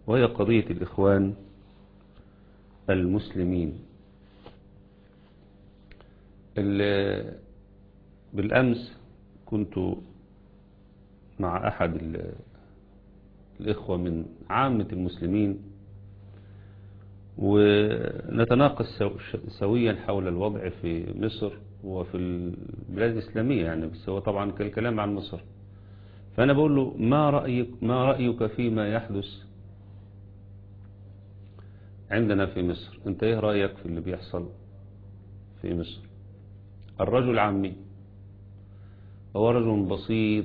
وهي قضية الإخوان المسلمين بالأمس كنت مع أحد الإخوة من عامة المسلمين ونتناقش سويا حول الوضع في مصر وفي البلاد الإسلامية يعني بس هو طبعا كالكلام عن مصر فأنا بقول له ما رأيك, ما رأيك فيما يحدث عندنا في مصر انت ايه رأيك في اللي بيحصل في مصر الرجل عمي هو رجل بسيط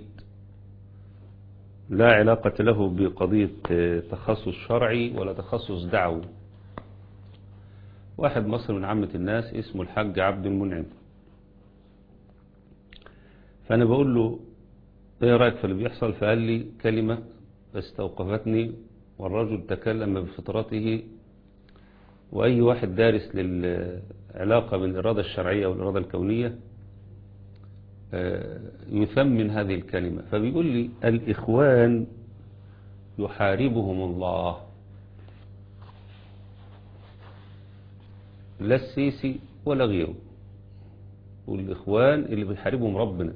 لا علاقة له بقضية تخصص شرعي ولا تخصص دعوي واحد مصر من عامة الناس اسمه الحاج عبد المنعم فأنا بقول له ايه رأيك في اللي بيحصل فقال لي كلمة استوقفتني والرجل تكلم بفطرته وأي واحد دارس للعلاقة بين الإرادة الشرعية والإرادة الكونية يثمن هذه الكلمة فبيقول لي الإخوان يحاربهم الله لا السيسي ولا غيره والإخوان اللي بيحاربهم ربنا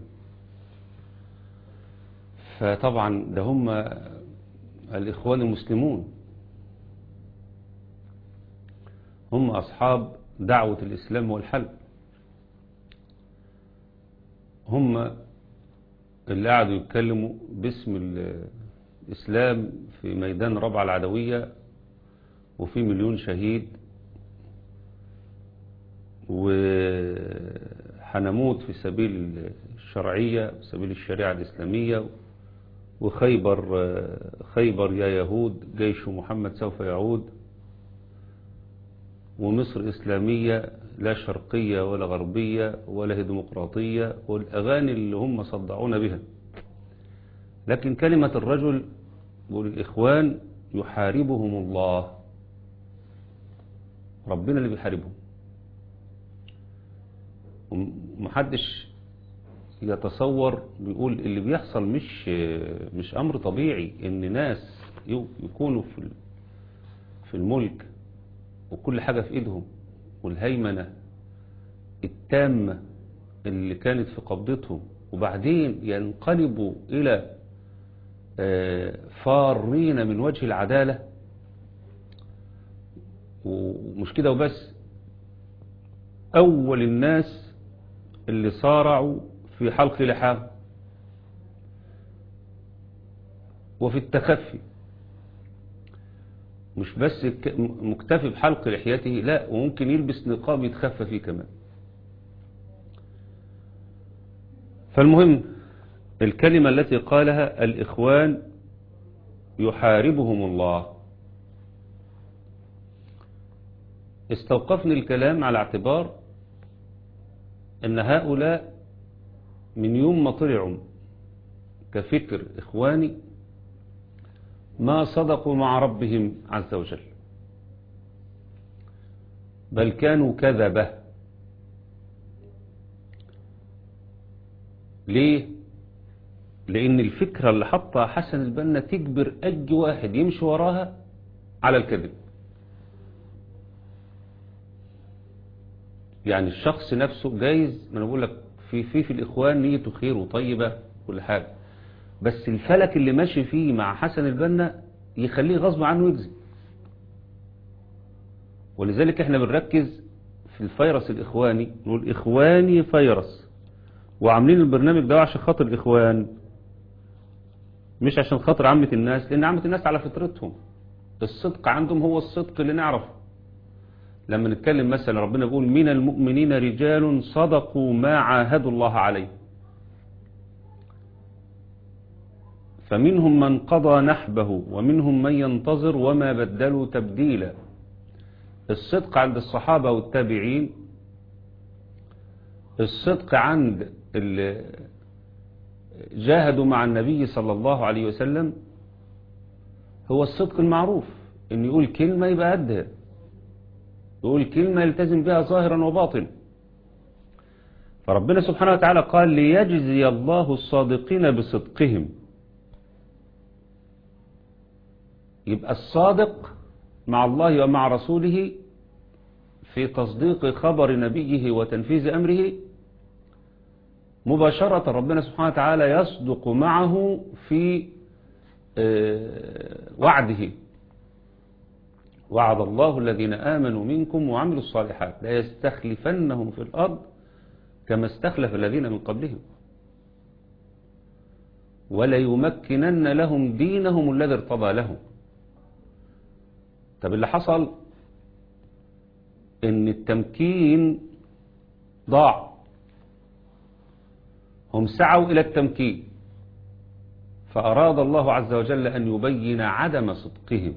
فطبعا ده هم الإخوان المسلمون هم أصحاب دعوة الإسلام والحل هم اللي قعدوا يتكلموا باسم الإسلام في ميدان ربع العدوية وفي مليون شهيد وحنموت في سبيل الشرعية في سبيل الشريعة الإسلامية وخيبر خيبر يا يهود جيش محمد سوف يعود ومصر إسلامية لا شرقية ولا غربية ولا هي ديمقراطية والأغاني اللي هم صدعونا بها لكن كلمة الرجل والإخوان يحاربهم الله ربنا اللي بيحاربهم ومحدش يتصور بيقول اللي بيحصل مش مش أمر طبيعي إن ناس يكونوا في في الملك وكل حاجة في إيدهم والهيمنة التامة اللي كانت في قبضتهم وبعدين ينقلبوا إلى فارين من وجه العدالة ومش كده وبس أول الناس اللي صارعوا في حلق لحام وفي التخفي مش بس مكتفي بحلق لحيته لا وممكن يلبس نقاب يتخفى فيه كمان فالمهم الكلمة التي قالها الإخوان يحاربهم الله استوقفني الكلام على اعتبار أن هؤلاء من يوم ما طلعوا كفكر إخواني ما صدقوا مع ربهم عز وجل بل كانوا كذبة ليه لأن الفكرة اللي حطها حسن البنا تجبر أي واحد يمشي وراها على الكذب يعني الشخص نفسه جايز ما انا بقول لك في في في الاخوان نيته خير وطيبه كل حاجه بس الفلك اللي ماشي فيه مع حسن البنا يخليه غصب عنه يكذب ولذلك احنا بنركز في الفيروس الاخواني نقول اخواني فيروس وعاملين البرنامج ده عشان خاطر الاخوان مش عشان خاطر عامة الناس لان عامة الناس على فطرتهم الصدق عندهم هو الصدق اللي نعرفه لما نتكلم مثلا ربنا بيقول من المؤمنين رجال صدقوا ما عاهدوا الله عليه فمنهم من قضى نحبه ومنهم من ينتظر وما بدلوا تبديلا الصدق عند الصحابة والتابعين الصدق عند اللي جاهدوا مع النبي صلى الله عليه وسلم هو الصدق المعروف ان يقول كلمة يبقى قدها يقول كلمة يلتزم بها ظاهرا وباطنا فربنا سبحانه وتعالى قال ليجزي الله الصادقين بصدقهم يبقى الصادق مع الله ومع رسوله في تصديق خبر نبيه وتنفيذ أمره مباشرة ربنا سبحانه وتعالى يصدق معه في وعده وعد الله الذين آمنوا منكم وعملوا الصالحات لا يستخلفنهم في الأرض كما استخلف الذين من قبلهم ولا يمكنن لهم دينهم الذي ارتضى لهم طب اللي حصل ان التمكين ضاع هم سعوا الى التمكين فاراد الله عز وجل ان يبين عدم صدقهم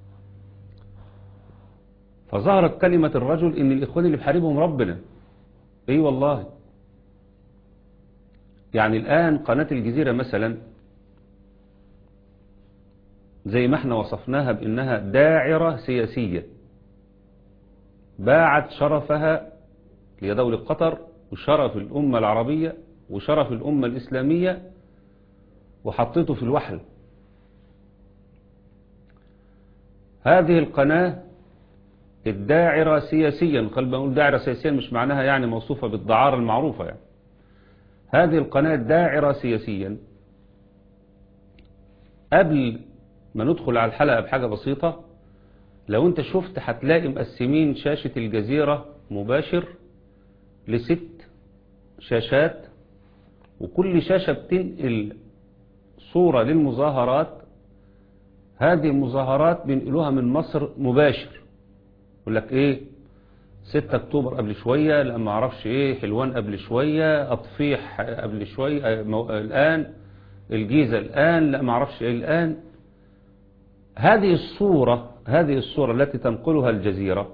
فظهرت كلمة الرجل ان الاخوان اللي بحاربهم ربنا اي والله يعني الان قناة الجزيرة مثلا زي ما احنا وصفناها بانها داعرة سياسية باعت شرفها لدولة قطر وشرف الأمة العربية وشرف الأمة الإسلامية وحطيته في الوحل هذه القناة الداعرة سياسيا قلب أقول داعرة سياسيا مش معناها يعني موصوفة بالدعارة المعروفة يعني هذه القناة داعرة سياسيا قبل ما ندخل على الحلقة بحاجة بسيطة لو انت شفت هتلاقي مقسمين شاشة الجزيرة مباشر لست شاشات وكل شاشة بتنقل صورة للمظاهرات هذه المظاهرات بينقلوها من مصر مباشر يقول لك ايه 6 اكتوبر قبل شوية لا ما اعرفش ايه حلوان قبل شوية اطفيح قبل شوية الان الجيزة الان لا ما اعرفش ايه الان هذه الصورة هذه الصورة التي تنقلها الجزيرة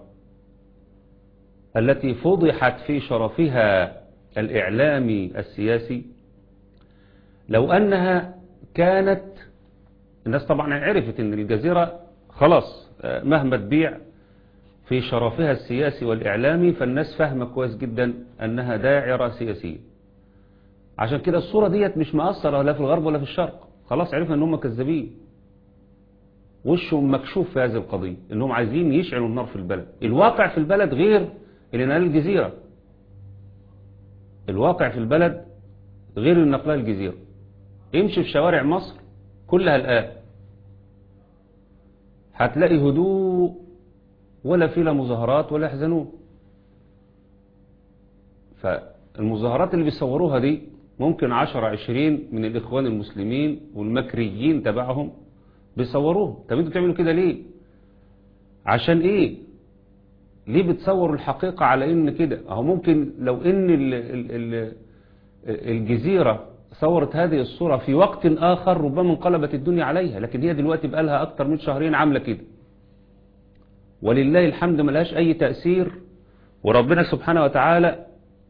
التي فضحت في شرفها الإعلامي السياسي لو أنها كانت الناس طبعا عرفت أن الجزيرة خلاص مهما تبيع في شرفها السياسي والإعلامي فالناس فاهمة كويس جدا أنها داعرة سياسية عشان كده الصورة ديت مش مأثرة لا في الغرب ولا في الشرق خلاص عرفنا أنهم كذابين وشهم مكشوف في هذه القضية انهم عايزين يشعلوا النار في البلد الواقع في البلد غير اللي نقل الجزيرة الواقع في البلد غير اللي نقلها الجزيرة امشي في شوارع مصر كلها الآن هتلاقي هدوء ولا في لا مظاهرات ولا يحزنون فالمظاهرات اللي بيصوروها دي ممكن عشر عشرين من الإخوان المسلمين والمكريين تبعهم بيصوروه طب انتوا بتعملوا كده ليه عشان ايه ليه بتصوروا الحقيقة على ان كده اهو ممكن لو ان ال ال ال الجزيرة صورت هذه الصورة في وقت اخر ربما انقلبت الدنيا عليها لكن هي دلوقتي بقى لها اكتر من شهرين عاملة كده ولله الحمد ملهاش اي تأثير وربنا سبحانه وتعالى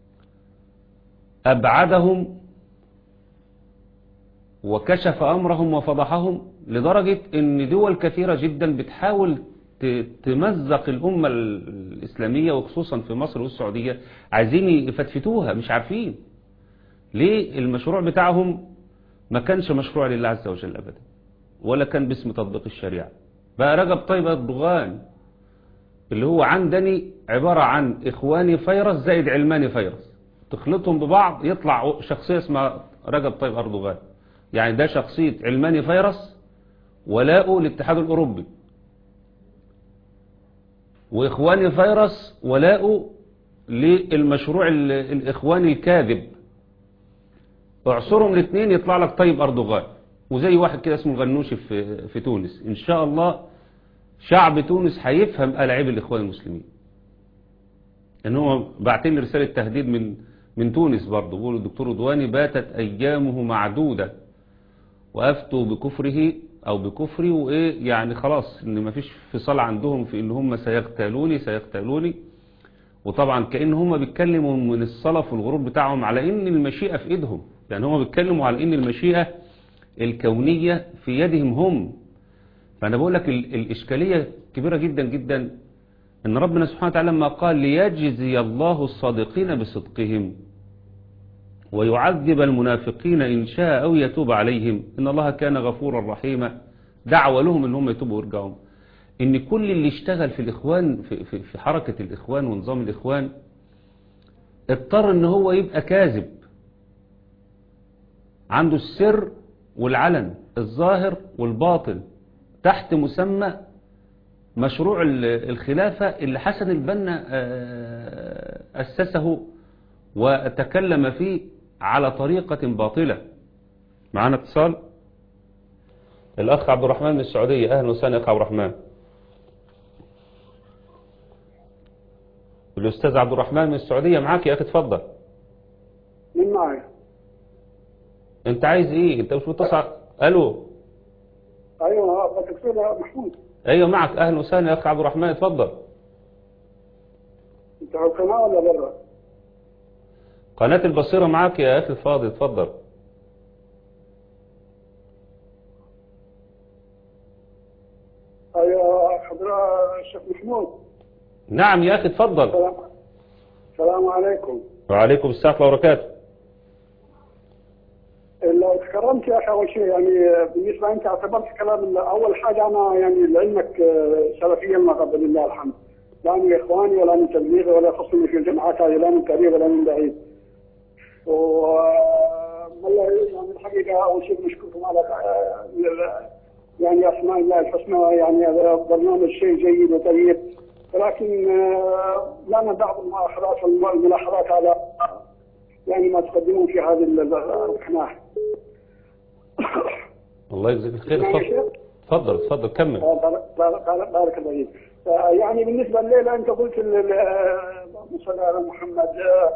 ابعدهم وكشف امرهم وفضحهم لدرجة ان دول كثيرة جدا بتحاول تمزق الامة الاسلامية وخصوصا في مصر والسعودية عايزين يفتفتوها مش عارفين ليه المشروع بتاعهم ما كانش مشروع لله عز وجل ابدا ولا كان باسم تطبيق الشريعة بقى رجب طيب اردوغان اللي هو عندني عبارة عن اخواني فيروس زائد علماني فيروس تخلطهم ببعض يطلع شخصية اسمها رجب طيب اردوغان يعني ده شخصية علماني فيروس ولاؤه للاتحاد الأوروبي وإخواني فيروس ولاؤه للمشروع الإخواني الكاذب اعصرهم الاثنين يطلع لك طيب أردوغان وزي واحد كده اسمه الغنوشي في, في تونس إن شاء الله شعب تونس هيفهم ألعاب الإخوان المسلمين إن هو بعتين رسالة تهديد من من تونس برضه بيقولوا الدكتور رضواني باتت أيامه معدودة وأفتوا بكفره او بكفري وايه يعني خلاص ان مفيش فصال عندهم في ان هم سيغتالوني سيغتالوني وطبعا كأن هم بيتكلموا من الصلف والغرور بتاعهم على ان المشيئة في ايدهم يعني هم بيتكلموا على ان المشيئة الكونية في يدهم هم فانا بقول لك الاشكالية كبيرة جدا جدا ان ربنا سبحانه وتعالى لما قال ليجزي الله الصادقين بصدقهم ويعذب المنافقين إن شاء أو يتوب عليهم إن الله كان غفورا رحيما دعوة لهم ان هم يتوبوا ويرجعوا ان كل اللي اشتغل في الاخوان في, في, في حركة الاخوان ونظام الاخوان اضطر ان هو يبقى كاذب عنده السر والعلن الظاهر والباطن تحت مسمى مشروع الخلافة اللي حسن البنا أسسه وتكلم فيه على طريقة باطلة معنا اتصال الأخ عبد الرحمن من السعودية أهلا وسهلا أخ عبد الرحمن الأستاذ عبد الرحمن من السعودية معاك يا أخي اتفضل مين معي أنت عايز إيه أنت مش متصل ألو ايوه دكتور محمود أيوة معك أهلا وسهلا يا أخ عبد الرحمن اتفضل انت على القناه ولا برا؟ قناة البصيرة معاك يا أخي الفاضل اتفضل ايوه حضرة الشيخ محمود نعم يا أخي اتفضل السلام السلام عليكم وعليكم السلام ورحمة الله وبركاته لو تكرمت يا اخي اول شيء يعني بالنسبه انت اعتبرت كلام اول حاجه انا يعني لعلمك سلفيا ما قبل الله الحمد لا من اخواني ولا من تبليغي ولا يخصني في الجماعات هذه لا من قريب ولا من بعيد. و والله يعني الحقيقه اول شيء بنشكركم على يعني اسماء الله الحسنى يعني برنامج شيء جيد وطيب ولكن لنا بعض الملاحظات والملاحظات على يعني ما تقدمون في هذه القناه. الله يجزيك الخير اتفضل اتفضل اتفضل كمل بارك بارك الله فيك يعني بالنسبه الليله انت قلت اللهم صل على محمد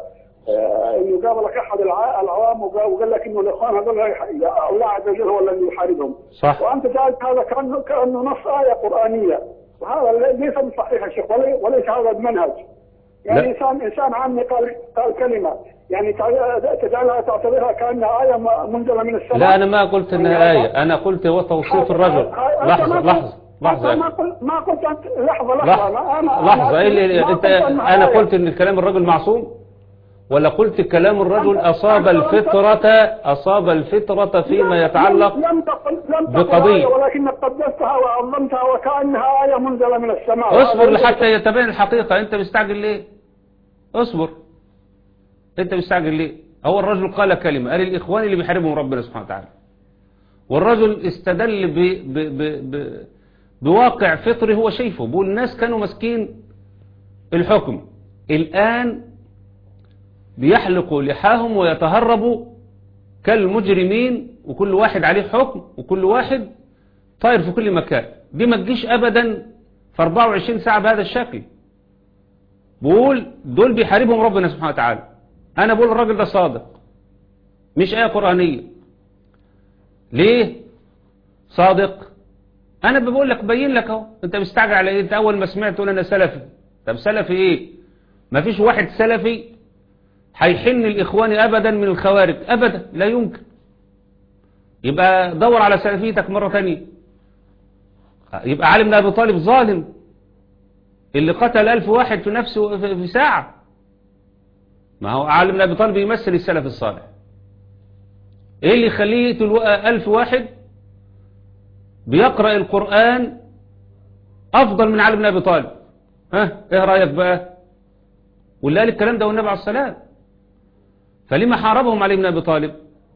انه قابل لك احد العوام وقال لك انه الاخوان هذول الله عز وجل هو الذي يحاربهم صح وانت جعلت هذا كانه كانه نص ايه قرانيه وهذا ليس بصحيح يا شيخ وليس هذا المنهج يعني لا. انسان انسان عامي قال قال كلمه يعني تجعلها تعتبرها كانها ايه منزله من السماء لا أنا ما قلت إنها آية أنا قلت هو توصيف الرجل لحظة لحظة لحظة ما قلت ما قلت أنت- لحظه لحظه لحظة أنا- أنا لحظة إيه اللي ما أنت قلت أنها أنا آية. قلت إن كلام الرجل معصوم ولا قلت كلام الرجل أصاب الفطرة أصاب الفطرة فيما يتعلق لم تقل لم تقل بقضية. آية ولكنك قدستها وعظمتها وكانها ايه منزله من السماء اصبر هذا لحتى يتبين الحقيقة انت مستعجل ليه اصبر انت مستعجل ليه هو الرجل قال كلمة قال الاخوان اللي بيحاربهم ربنا سبحانه وتعالى والرجل استدل ب ب ب ب بواقع فطري هو شايفه بيقول الناس كانوا ماسكين الحكم الآن بيحلقوا لحاهم ويتهربوا كالمجرمين وكل واحد عليه حكم وكل واحد طاير في كل مكان دي ما تجيش أبدا في 24 ساعة بهذا الشكل بقول دول بيحاربهم ربنا سبحانه وتعالى أنا بقول الراجل ده صادق مش آية قرآنية ليه صادق أنا بقول لك بين لك اهو أنت مستعجل على إيه أنت أول ما سمعت تقول أنا سلفي طب سلفي إيه ما فيش واحد سلفي هيحن الإخوان أبدا من الخوارج أبدا لا يمكن يبقى دور على سلفيتك مرة تانية يبقى علي بن أبي طالب ظالم اللي قتل ألف واحد في نفسه في في ساعة ما هو علي بن أبي طالب يمثل السلف الصالح ايه اللي يخليه يقتل ألف واحد بيقرأ القرآن أفضل من علي بن أبي طالب ها ايه رأيك بقى واللي قال الكلام ده والنبي عليه السلام فلما حاربهم علي بن أبي طالب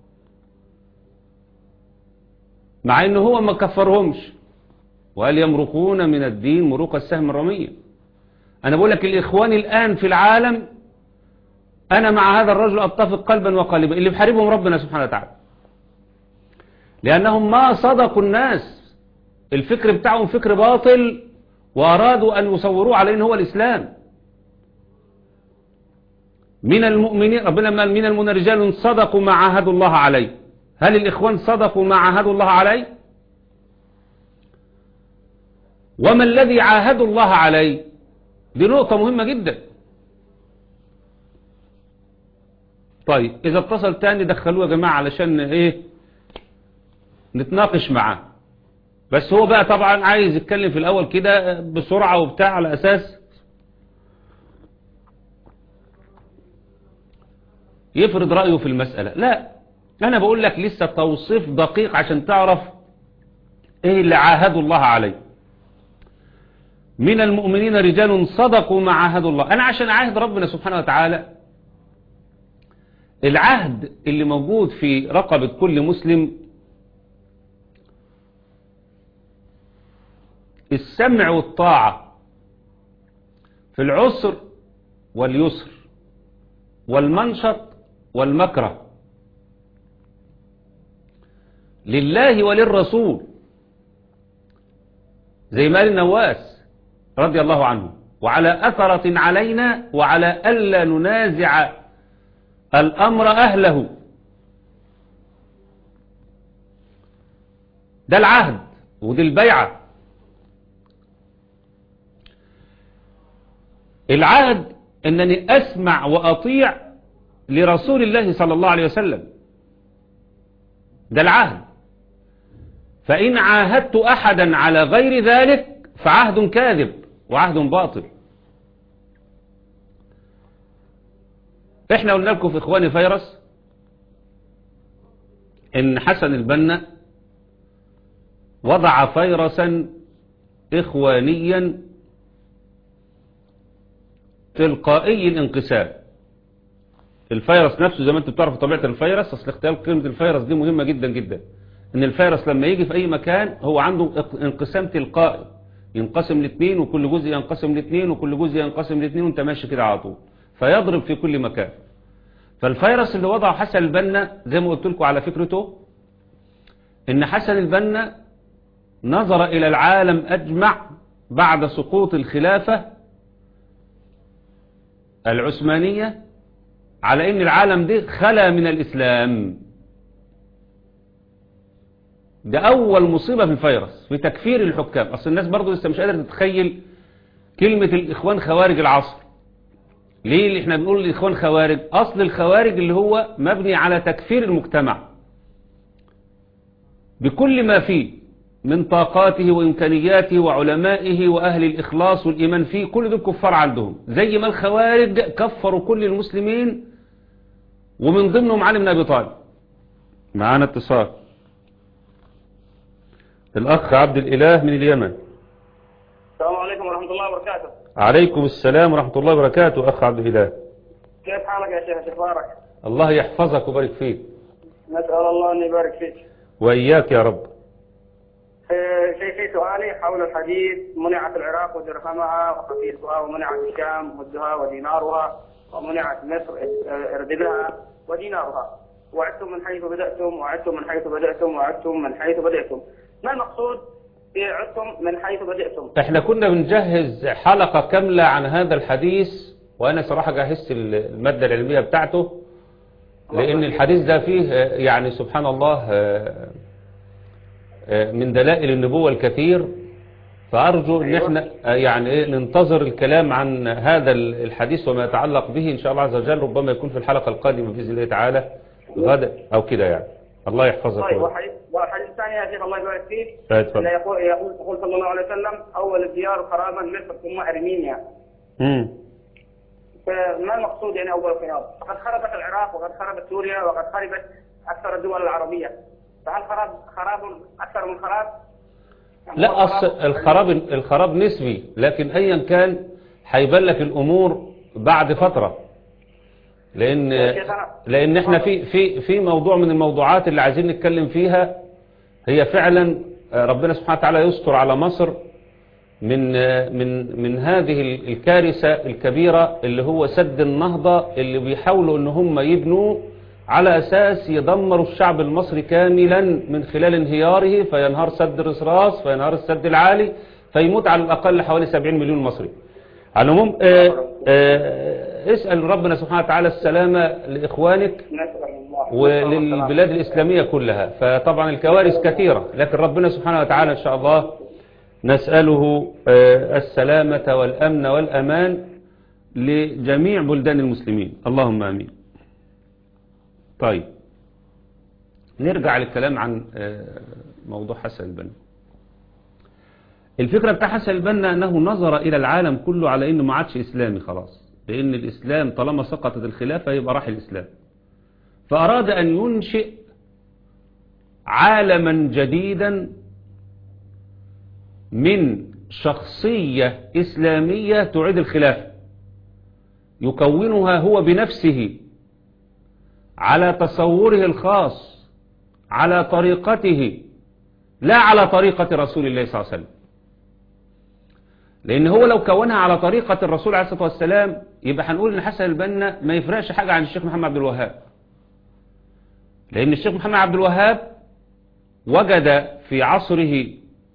مع انه هو ما كفرهمش وقال يمرقون من الدين مروق السهم الرمية انا بقول لك الاخوان الان في العالم انا مع هذا الرجل اتفق قلبا وقالبا اللي بحاربهم ربنا سبحانه وتعالى لانهم ما صدقوا الناس الفكر بتاعهم فكر باطل وارادوا ان يصوروه على ان هو الاسلام من المؤمنين ربنا قال من المؤمنين رجال صدقوا ما عاهدوا الله عليه هل الإخوان صدقوا ما عاهدوا الله عليه وما الذي عاهدوا الله عليه دي نقطة مهمة جدا طيب إذا اتصل تاني دخلوه يا جماعة علشان إيه نتناقش معاه بس هو بقى طبعا عايز يتكلم في الأول كده بسرعة وبتاع على أساس يفرض رأيه في المسألة لا أنا بقول لك لسه توصيف دقيق عشان تعرف ايه اللي عاهدوا الله عليه من المؤمنين رجال صدقوا ما عاهدوا الله انا عشان اعاهد ربنا سبحانه وتعالى العهد اللي موجود في رقبة كل مسلم السمع والطاعة في العسر واليسر والمنشط والمكره لله وللرسول زي ما قال النواس رضي الله عنه وعلى أثرة علينا وعلى ألا ننازع الأمر أهله ده العهد ودي البيعة العهد أنني أسمع وأطيع لرسول الله صلى الله عليه وسلم ده العهد فإن عاهدت أحدا على غير ذلك فعهد كاذب وعهد باطل احنا قلنا لكم في اخواني فيروس ان حسن البنا وضع فيروسا اخوانيا تلقائي الانقسام الفيروس نفسه زي ما انتم بتعرفوا طبيعة الفيروس اصل اختيار كلمة الفيروس دي مهمة جدا جدا ان الفيروس لما يجي في اي مكان هو عنده انقسام تلقائي ينقسم لاثنين وكل جزء ينقسم لاثنين وكل جزء ينقسم لاثنين وانت ماشي كده على طول فيضرب في كل مكان فالفيروس اللي وضعه حسن البنا زي ما قلت لكم على فكرته ان حسن البنا نظر الى العالم اجمع بعد سقوط الخلافة العثمانية على ان العالم ده خلا من الاسلام ده اول مصيبة في الفيروس في تكفير الحكام اصل الناس برضو لسه مش قادرة تتخيل كلمة الاخوان خوارج العصر ليه اللي احنا بنقول الاخوان خوارج اصل الخوارج اللي هو مبني على تكفير المجتمع بكل ما فيه من طاقاته وامكانياته وعلمائه واهل الاخلاص والايمان فيه كل دول كفار عندهم زي ما الخوارج كفروا كل المسلمين ومن ضمنهم علي بن ابي طالب معانا اتصال الاخ عبد الاله من اليمن السلام عليكم ورحمة الله وبركاته عليكم السلام ورحمة الله وبركاته اخ عبد الاله كيف حالك يا شيخ شيخ بارك الله يحفظك ويبارك فيك نسأل الله أن يبارك فيك واياك يا رب آه، شيخي سؤالي حول الحديث منعت العراق ودرهمها وخفيفها ومنعت الشام مدها ودينارها ومنعت مصر آه، اردبها ودينارها وعدتم من حيث بدأتم وعدتم من حيث بدأتم وعدتم من حيث بدأتم ما المقصود في عدتم من حيث بدأتم احنا كنا بنجهز حلقة كاملة عن هذا الحديث وانا صراحة جهزت المادة العلمية بتاعته لان الحديث ده فيه آه، يعني سبحان الله آه، آه، من دلائل النبوة الكثير فأرجو ان احنا آه، يعني ايه ننتظر الكلام عن هذا الحديث وما يتعلق به ان شاء الله عز وجل ربما يكون في الحلقة القادمة بإذن الله تعالى غدا او كده يعني الله يحفظك طيب ويرحمك. وحديث والحديث الثاني يا شيخ الله يبارك فيك آه، اتفضل. اللي يقول يقول يقول صلى الله عليه وسلم أول الديار خرابا مصر ثم أرمينيا مم. فما المقصود يعني أول خيار؟ فقد خربت العراق وقد خربت سوريا وقد خربت أكثر الدول العربية فهل خراب خراب أكثر من خراب؟ يعني لا هو أصل خراب- الخراب الخراب نسبي لكن ايا كان هيبان لك الامور بعد فترة لان يا شيخ أنا- لان احنا في في في موضوع من الموضوعات اللي عايزين نتكلم فيها هي فعلا ربنا سبحانه وتعالى يستر على مصر من من من هذه الكارثة الكبيرة اللي هو سد النهضة اللي بيحاولوا ان هم يبنوا على اساس يدمروا الشعب المصري كاملا من خلال انهياره فينهار سد الرصراص فينهار السد العالي فيموت على الاقل حوالي 70 مليون مصري على العموم آه، آه، اسأل ربنا سبحانه وتعالى السلامة لإخوانك نسأل الله وللبلاد الإسلامية كلها فطبعا الكوارث كثيرة لكن ربنا سبحانه وتعالى إن شاء الله نسأله آه، السلامة والأمن والأمان لجميع بلدان المسلمين اللهم آمين طيب نرجع للكلام عن آه، موضوع حسن البنا الفكرة بتاع حسن البنا أنه نظر إلى العالم كله على أنه ما عادش إسلامي خلاص لأن الإسلام طالما سقطت الخلافة يبقى راح الإسلام فأراد أن ينشئ عالما جديدا من شخصية إسلامية تعيد الخلافة يكونها هو بنفسه على تصوره الخاص على طريقته لا على طريقة رسول الله صلى الله عليه وسلم لأن هو لو كونها على طريقة الرسول عليه الصلاة والسلام يبقى هنقول إن حسن البنا ما يفرقش حاجة عن الشيخ محمد عبد الوهاب لأن الشيخ محمد عبد الوهاب وجد في عصره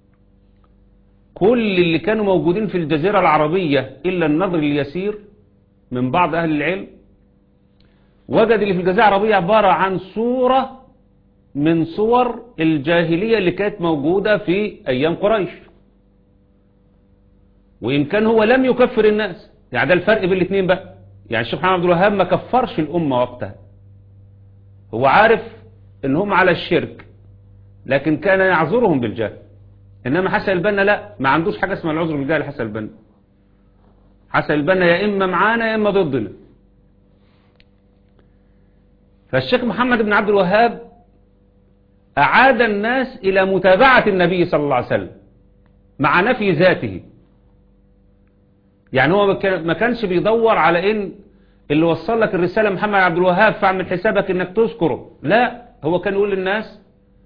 كل اللي كانوا موجودين في الجزيرة العربية إلا النظر اليسير من بعض أهل العلم وجد اللي في الجزيرة العربية عبارة عن صورة من صور الجاهلية اللي كانت موجودة في أيام قريش وإن كان هو لم يكفر الناس يعني ده الفرق بين الاثنين بقى يعني الشيخ محمد عبد الوهاب ما كفرش الأمة وقتها هو عارف ان هم على الشرك لكن كان يعذرهم بالجهل انما حسن البنا لا ما عندوش حاجة اسمها العذر بالجهل حسن البنا حسن البنا يا اما معانا يا اما ضدنا فالشيخ محمد بن عبد الوهاب اعاد الناس الى متابعة النبي صلى الله عليه وسلم مع نفي ذاته يعني هو ما كانش بيدور على ان اللي وصل لك الرسالة محمد عبد الوهاب فاعمل حسابك انك تذكره لا هو كان يقول للناس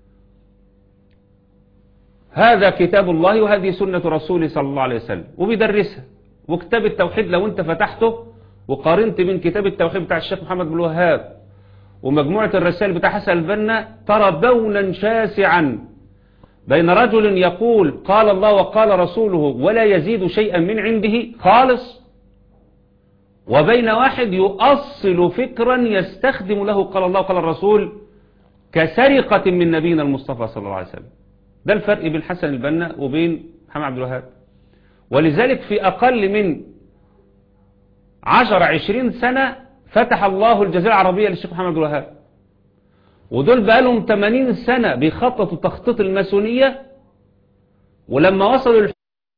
هذا كتاب الله وهذه سنة رسوله صلى الله عليه وسلم وبيدرسها وكتاب التوحيد لو انت فتحته وقارنت بين كتاب التوحيد بتاع الشيخ محمد بن الوهاب ومجموعة الرسائل بتاع حسن البنا ترى بونا شاسعا بين رجل يقول قال الله وقال رسوله ولا يزيد شيئا من عنده خالص وبين واحد يؤصل فكرا يستخدم له قال الله وقال الرسول كسرقة من نبينا المصطفى صلى الله عليه وسلم ده الفرق بين حسن البنا وبين محمد عبد الوهاب ولذلك في أقل من عشر عشرين سنة فتح الله الجزيرة العربية للشيخ محمد عبد الوهاب ودول بقالهم 80 سنة بيخططوا تخطيط الماسونية ولما وصلوا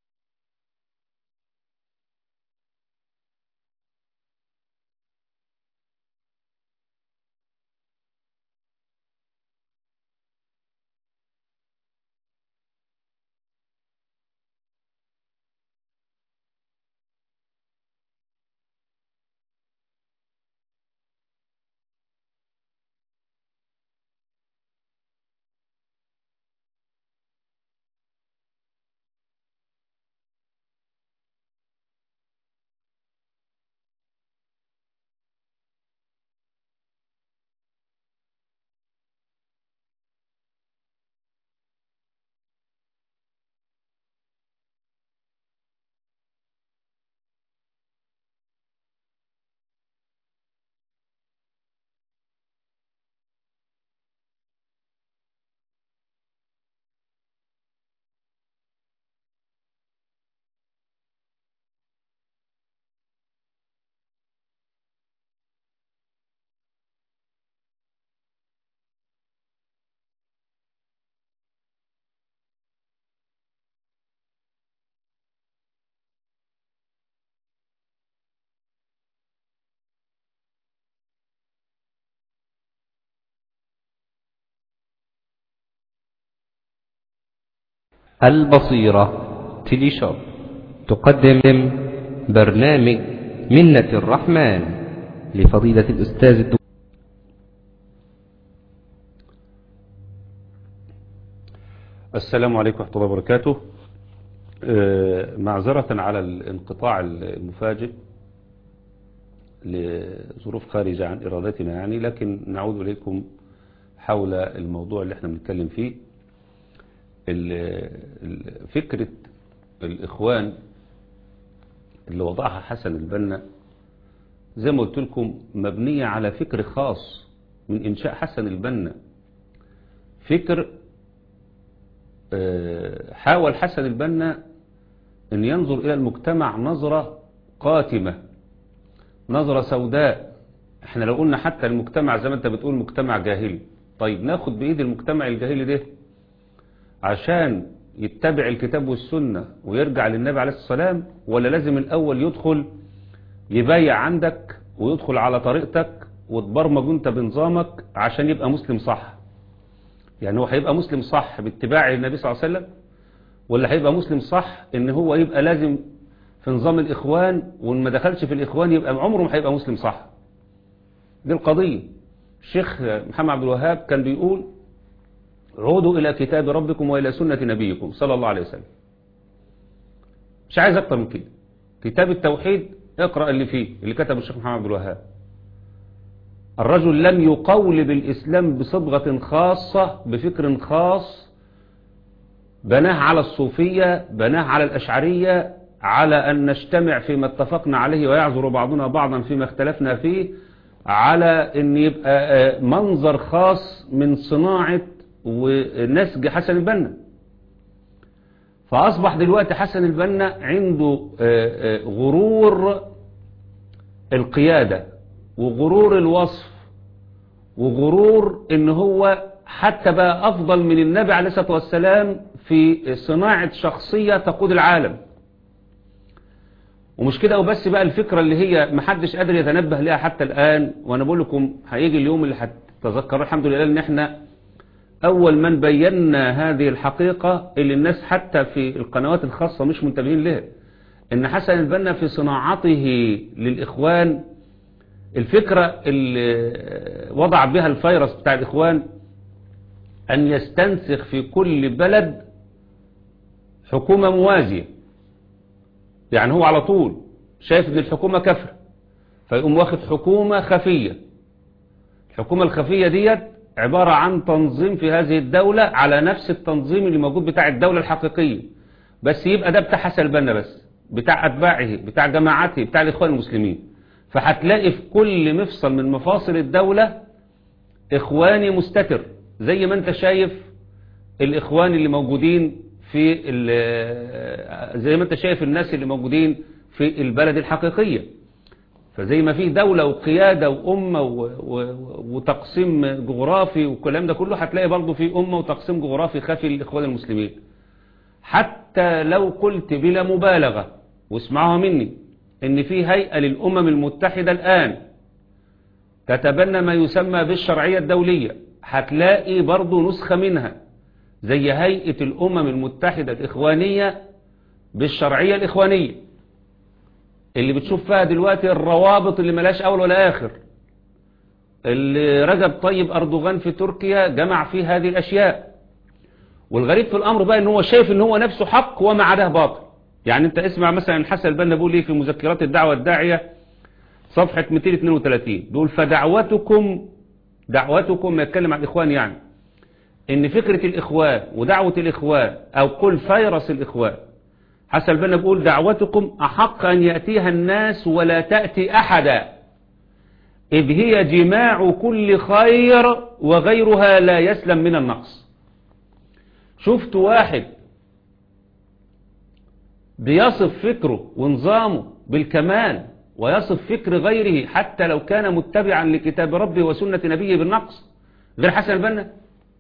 البصيرة تيلي شوب تقدم برنامج منة الرحمن لفضيلة الأستاذ الدكتور السلام عليكم ورحمة الله وبركاته آه، معذرة على الانقطاع المفاجئ لظروف خارجة عن إرادتنا يعني لكن نعود إليكم حول الموضوع اللي احنا بنتكلم فيه ال- ال- فكرة الإخوان اللي وضعها حسن البنا زي ما قلت لكم مبنية على فكر خاص من إنشاء حسن البنا فكر آه، حاول حسن البنا أن ينظر إلى المجتمع نظرة قاتمة نظرة سوداء احنا لو قلنا حتى المجتمع زي ما انت بتقول مجتمع جاهلي طيب ناخد بإيد المجتمع الجاهلي ده عشان يتبع الكتاب والسنة ويرجع للنبي عليه الصلاة والسلام ولا لازم الأول يدخل يبايع عندك ويدخل على طريقتك وتبرمج انت بنظامك عشان يبقى مسلم صح يعني هو هيبقى مسلم صح باتباع النبي صلى الله عليه وسلم ولا هيبقى مسلم صح ان هو يبقى لازم في نظام الاخوان وان ما دخلش في الاخوان يبقى عمره ما هيبقى مسلم صح دي القضية الشيخ محمد عبد الوهاب كان بيقول عودوا الى كتاب ربكم والى سنة نبيكم صلى الله عليه وسلم مش عايز اكتر من كده كتاب التوحيد اقرأ اللي فيه اللي كتبه الشيخ محمد عبد الوهاب الرجل لم يقولب الإسلام بصبغة خاصة بفكر خاص بناه على الصوفية بناه على الأشعرية على أن نجتمع فيما اتفقنا عليه ويعذر بعضنا بعضا فيما اختلفنا فيه على أن يبقى منظر خاص من صناعة ونسج حسن البنا فأصبح دلوقتي حسن البنا عنده غرور القيادة وغرور الوصف وغرور ان هو حتى بقى افضل من النبي عليه الصلاة والسلام في صناعة شخصية تقود العالم ومش كده وبس بقى الفكرة اللي هي محدش قادر يتنبه لها حتى الآن وانا بقول لكم هيجي اليوم اللي هتتذكروا الحمد لله ان احنا اول من بينا هذه الحقيقة اللي الناس حتى في القنوات الخاصة مش منتبهين لها ان حسن البنا في صناعته للاخوان الفكرة اللي وضع بها الفيروس بتاع الإخوان أن يستنسخ في كل بلد حكومة موازية يعني هو على طول شايف ان الحكومة كفر فيقوم واخد حكومة خفية الحكومة الخفية ديت عبارة عن تنظيم في هذه الدولة على نفس التنظيم اللي موجود بتاع الدولة الحقيقية بس يبقى ده بتاع حسن البنا بس بتاع أتباعه بتاع جماعته بتاع الإخوان المسلمين فهتلاقي في كل مفصل من مفاصل الدولة إخواني مستتر زي ما انت شايف الإخوان اللي موجودين في زي ما انت شايف الناس اللي موجودين في البلد الحقيقية فزي ما فيه دولة وقيادة وأمة وتقسيم جغرافي والكلام ده كله هتلاقي برضه في أمة وتقسيم جغرافي خفي للإخوان المسلمين حتى لو قلت بلا مبالغة واسمعوها مني ان في هيئة للأمم المتحدة الآن تتبنى ما يسمى بالشرعية الدولية هتلاقي برضو نسخة منها زي هيئة الأمم المتحدة الإخوانية بالشرعية الإخوانية اللي بتشوف فيها دلوقتي الروابط اللي ملاش أول ولا آخر اللي رجب طيب أردوغان في تركيا جمع فيه هذه الأشياء والغريب في الأمر بقى ان هو شايف ان هو نفسه حق وما عداه باطل يعني انت اسمع مثلا حسن البنا بيقول ايه في مذكرات الدعوة الداعية صفحة 232 بيقول فدعوتكم دعوتكم ما يتكلم عن الاخوان يعني ان فكرة الاخوان ودعوة الاخوان او قل فيروس الاخوان حسن البنا بيقول دعوتكم احق ان يأتيها الناس ولا تأتي احدا اذ هي جماع كل خير وغيرها لا يسلم من النقص شفت واحد بيصف فكره ونظامه بالكمال ويصف فكر غيره حتى لو كان متبعا لكتاب ربه وسنة نبيه بالنقص غير حسن البنا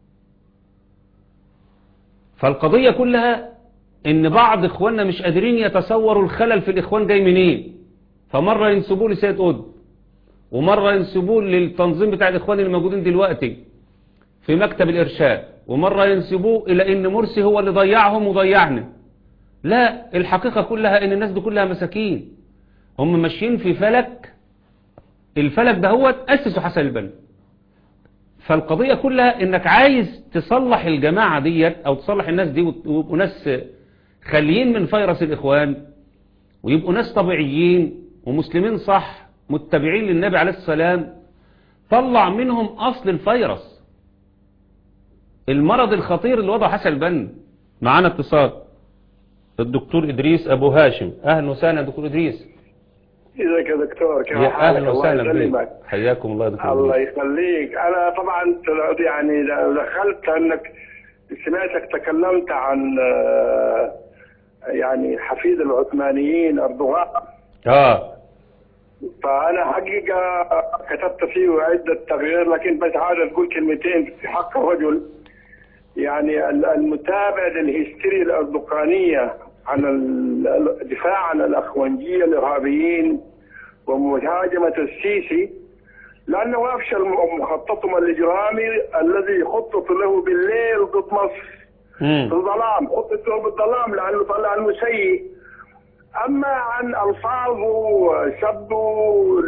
فالقضية كلها ان بعض اخواننا مش قادرين يتصوروا الخلل في الاخوان جاي منين فمرة ينسبوه لسيد قطب ومرة ينسبوه للتنظيم بتاع الاخوان اللي موجودين دلوقتي في مكتب الارشاد ومرة ينسبوه الى ان مرسي هو اللي ضيعهم وضيعنا لا الحقيقة كلها ان الناس دي كلها مساكين هم ماشيين في فلك الفلك ده هو أسسه حسن البنا فالقضية كلها انك عايز تصلح الجماعة ديت او تصلح الناس دي ويبقوا ناس خاليين من فيروس الاخوان ويبقوا ناس طبيعيين ومسلمين صح متبعين للنبي عليه السلام طلع منهم اصل الفيروس المرض الخطير اللي وضعه حسن البنا معانا اتصال الدكتور إدريس أبو هاشم أهلا وسهلا دكتور إدريس ازيك يا دكتور كيف يا حالك أهلا الله وسهلا يسلمك بك حياكم الله يا دكتور الله إدريس يخليك انا طبعا يعني دخلت انك سمعتك تكلمت عن آه، يعني حفيد العثمانيين اردوغان آه فانا حقيقه كتبت فيه عده تغيير لكن بس عايز اقول كلمتين في حق الرجل يعني ال- المتابعه للهستيريا الاردوغانيه عن ال- الدفاع عن الاخوانجيه الارهابيين ومهاجمه السيسي لانه افشل مخططهم الاجرامي الذي يخطط له بالليل ضد مصر مم. في الظلام خطته بالظلام لانه طلع انه سيء اما عن الفاظه سبه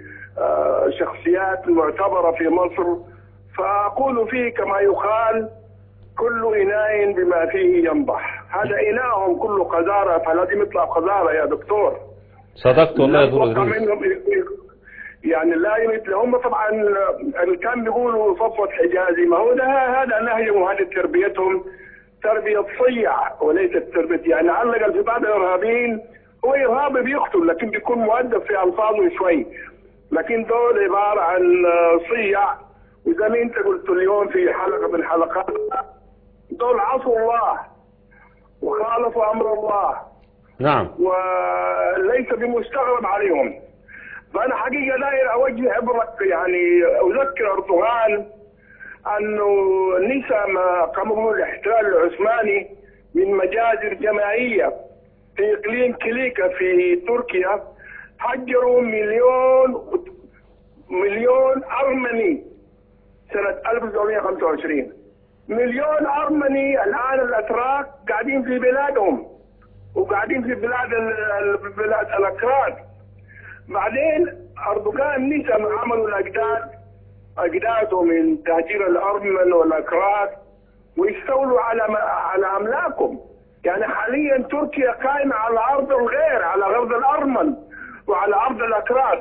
لشخصيات معتبره في مصر فاقول فيه كما يقال كل اناء بما فيه ينضح هذا اناءهم كله قذاره فلازم يطلع قذاره يا دكتور صدقت والله يا لا دكتور أتوقع إدريس منهم يعني لا يمت هم طبعا اللي كان بيقولوا صفوة حجازي ما هو ده هذا نهجهم وهذه تربيتهم تربية صيع وليست تربية يعني علق في بعض الارهابيين هو ارهابي بيقتل لكن بيكون مؤدب في الفاظه شوي لكن دول عبارة عن صيع وزي ما انت قلت اليوم في حلقة من حلقات دول عصوا الله وخالفوا امر الله نعم وليس بمستغرب عليهم فانا حقيقه داير اوجه عبرك يعني اذكر اردوغان انه نسى ما قام به الاحتلال العثماني من مجازر جماعيه في اقليم كليكا في تركيا هجروا مليون مليون ارمني سنه 1925 مليون ارمني الان الاتراك قاعدين في بلادهم وقاعدين في بلاد ال- البلاد الاكراد بعدين اردوغان نسى ما عملوا الاجداد اجداده من تهجير الارمن والاكراد ويستولوا على م- على املاكهم يعني حاليا تركيا قائمه على ارض الغير على ارض الارمن وعلى ارض الاكراد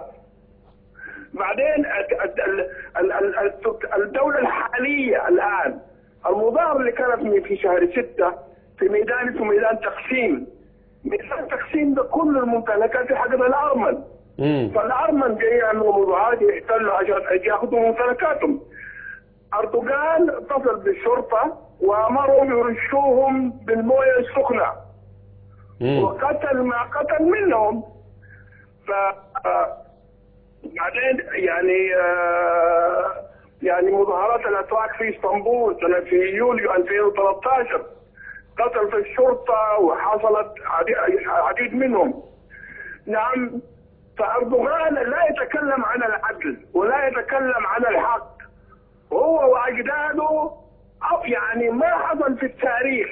بعدين الت- الت- ال- ال- ال- الت- الدولة الحالية الآن المظاهرة اللي كانت من- في شهر ستة في ميدان اسمه ميدان تقسيم ميدان تقسيم ده كل الممتلكات حق الأرمن مم. فالأرمن جاي يعملوا مظاهرات يحتلوا عشان ياخذوا ممتلكاتهم أردوغان اتصل بالشرطة وأمرهم يرشوهم بالموية السخنة مم. وقتل ما قتل منهم ف آه، بعدين يعني آه، يعني مظاهرات الاتراك في اسطنبول سنه في يوليو 2013 قتل في الشرطه وحصلت عدي- عديد منهم نعم فاردوغان لا يتكلم عن العدل ولا يتكلم عن الحق هو واجداده أو يعني ما حصل في التاريخ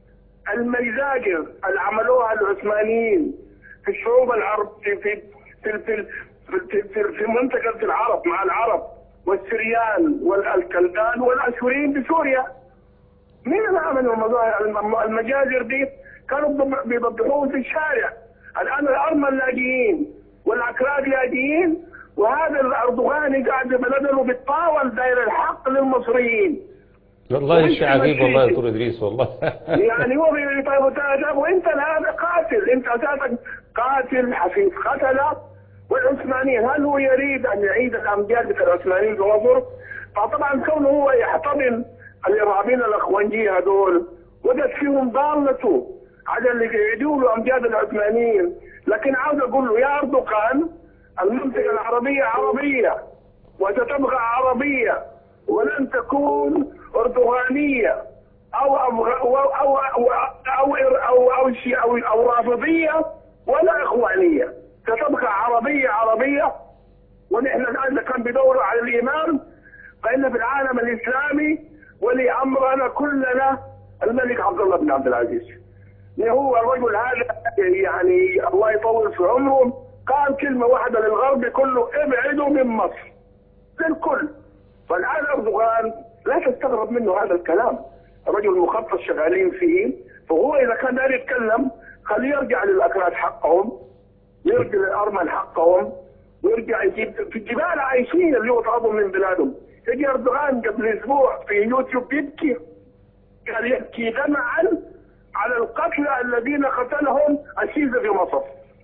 المجازر اللي عملوها العثمانيين في الشعوب العرب في في في في في, في, في منطقة العرب مع العرب والسريان والكلدان والاشوريين بسوريا مين اللي عملوا المظاهر الم- المجازر دي كانوا بيض- بيضبحوهم في الشارع الان الارمن لاجئين والاكراد لاجئين وهذا الاردوغاني قاعد ببلده بالطاول داير الحق للمصريين والله شيء عجيب والله يا مشي. دكتور إدريس والله يعني هو بي- طيب طيب طيب وانت هذا قاتل انت اساسا قاتل حفيظ قتله والعثمانيين هل هو يريد ان يعيد الامجاد بتاع العثمانيين في مصر؟ فطبعا كونه هو يحتضن الارهابيين الاخوانجيه هذول وجد فيهم ضالته على اللي يعيدوا له امجاد العثمانيين لكن عاوز اقول له يا اردوغان المنطقه العربيه عربيه وستبقى عربيه ولن تكون اردوغانيه او أبغ- او او او او او او شيء او او رافضيه ولا اخوانيه ستبقى عربيه عربيه ونحن الان إذا كان بيدوروا على الامام فان في العالم الاسلامي ولي امرنا كلنا الملك عبد الله بن عبد العزيز هو الرجل هذا يعني الله يطول في عمره قال كلمه واحده للغرب كله ابعدوا من مصر للكل فالان اردوغان لا تستغرب منه هذا الكلام رجل مخطط شغالين فيه فهو اذا كان داير يتكلم خليه يرجع للاكراد حقهم يرجع للارمن حقهم ويرجع يجيب في الجبال عايشين اللي هو طردهم من بلادهم يجي اردوغان قبل اسبوع في يوتيوب يبكي قال يبكي دمعا على القتلى الذين قتلهم السيسي في مصر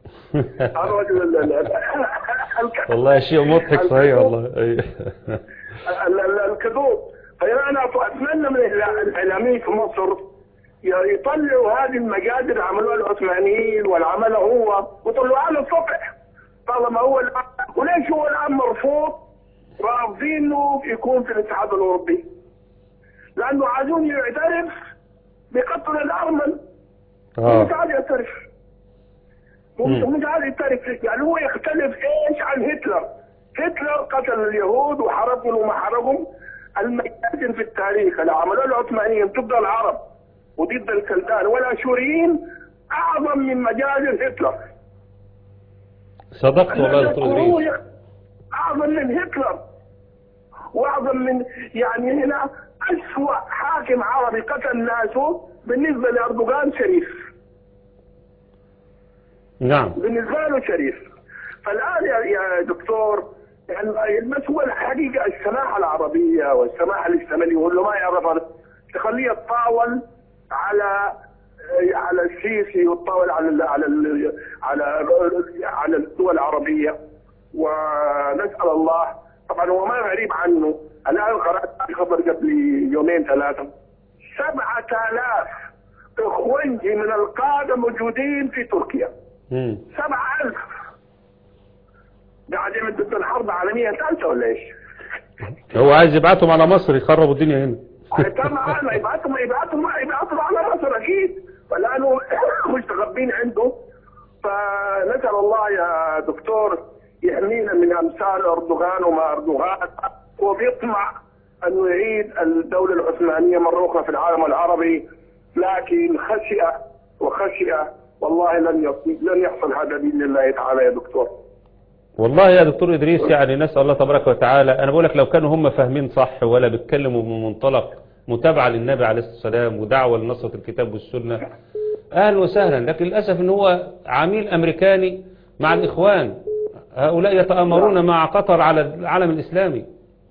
الرجل ال- ال- ال- والله شيء مضحك صحيح والله أي. ال- ال- الكذوب فانا انا اتمنى من الإعلا- الاعلاميين في مصر ي- يطلعوا هذه المجازر اللي عملوها العثمانيين واللي عملها هو وطلعوها له السطح طالما هو الآن وليش هو الان مرفوض رافضينه يكون في الاتحاد الاوروبي لانه عايزون يعترف بقتل الارمن آه. مش عايز يعترف هو مم. مش عايز يعترف يعني هو يختلف ايش عن هتلر هتلر قتل اليهود وحرقهم وما حرقهم المجازر في التاريخ اللي عملوها العثمانيين ضد العرب وضد الكلدان والاشوريين اعظم من مجازر هتلر صدقت والله يا دكتور إدريس اعظم من هتلر واعظم من يعني هنا اسوأ حاكم عربي قتل ناسه بالنسبه لاردوغان شريف نعم بالنسبه له شريف فالان يا يا دكتور يعني المسؤول الحقيقه السماحه العربيه والسماحه الاسلاميه واللي ما يعرف تخليه يتطاول على على السيسي ويتطاول على ال على ال على على الدول العربيه ونسال الله طبعا هو ما غريب عنه الان قرات خبر قبل يومين ثلاثه سبعة آلاف إخوانجي من القادة موجودين في تركيا مم. سبعة ألف قاعدين ضد الحرب العالمية الثالثة ولا إيش؟ هو عايز يبعتهم على مصر يخربوا الدنيا هنا طبعا يبعتهم يبعتهم يبعتهم على مصر أكيد فالآن مستخبين عنده فنسأل الله يا دكتور يحمينا من أمثال أردوغان وما أردوغان هو بيطمع أنه يعيد الدولة العثمانية مرة أخرى في العالم العربي لكن خشية وخشية والله لن يص- لن يحصل هذا بإذن الله تعالى يا دكتور والله يا دكتور إدريس يعني نسأل الله تبارك وتعالى أنا بقول لك لو كانوا هم فاهمين صح ولا بيتكلموا من منطلق متابعة للنبي عليه الصلاة والسلام ودعوة لنصرة الكتاب والسنة أهلا وسهلا لكن للأسف أن هو عميل أمريكاني مع الإخوان هؤلاء يتآمرون مع قطر على العالم الإسلامي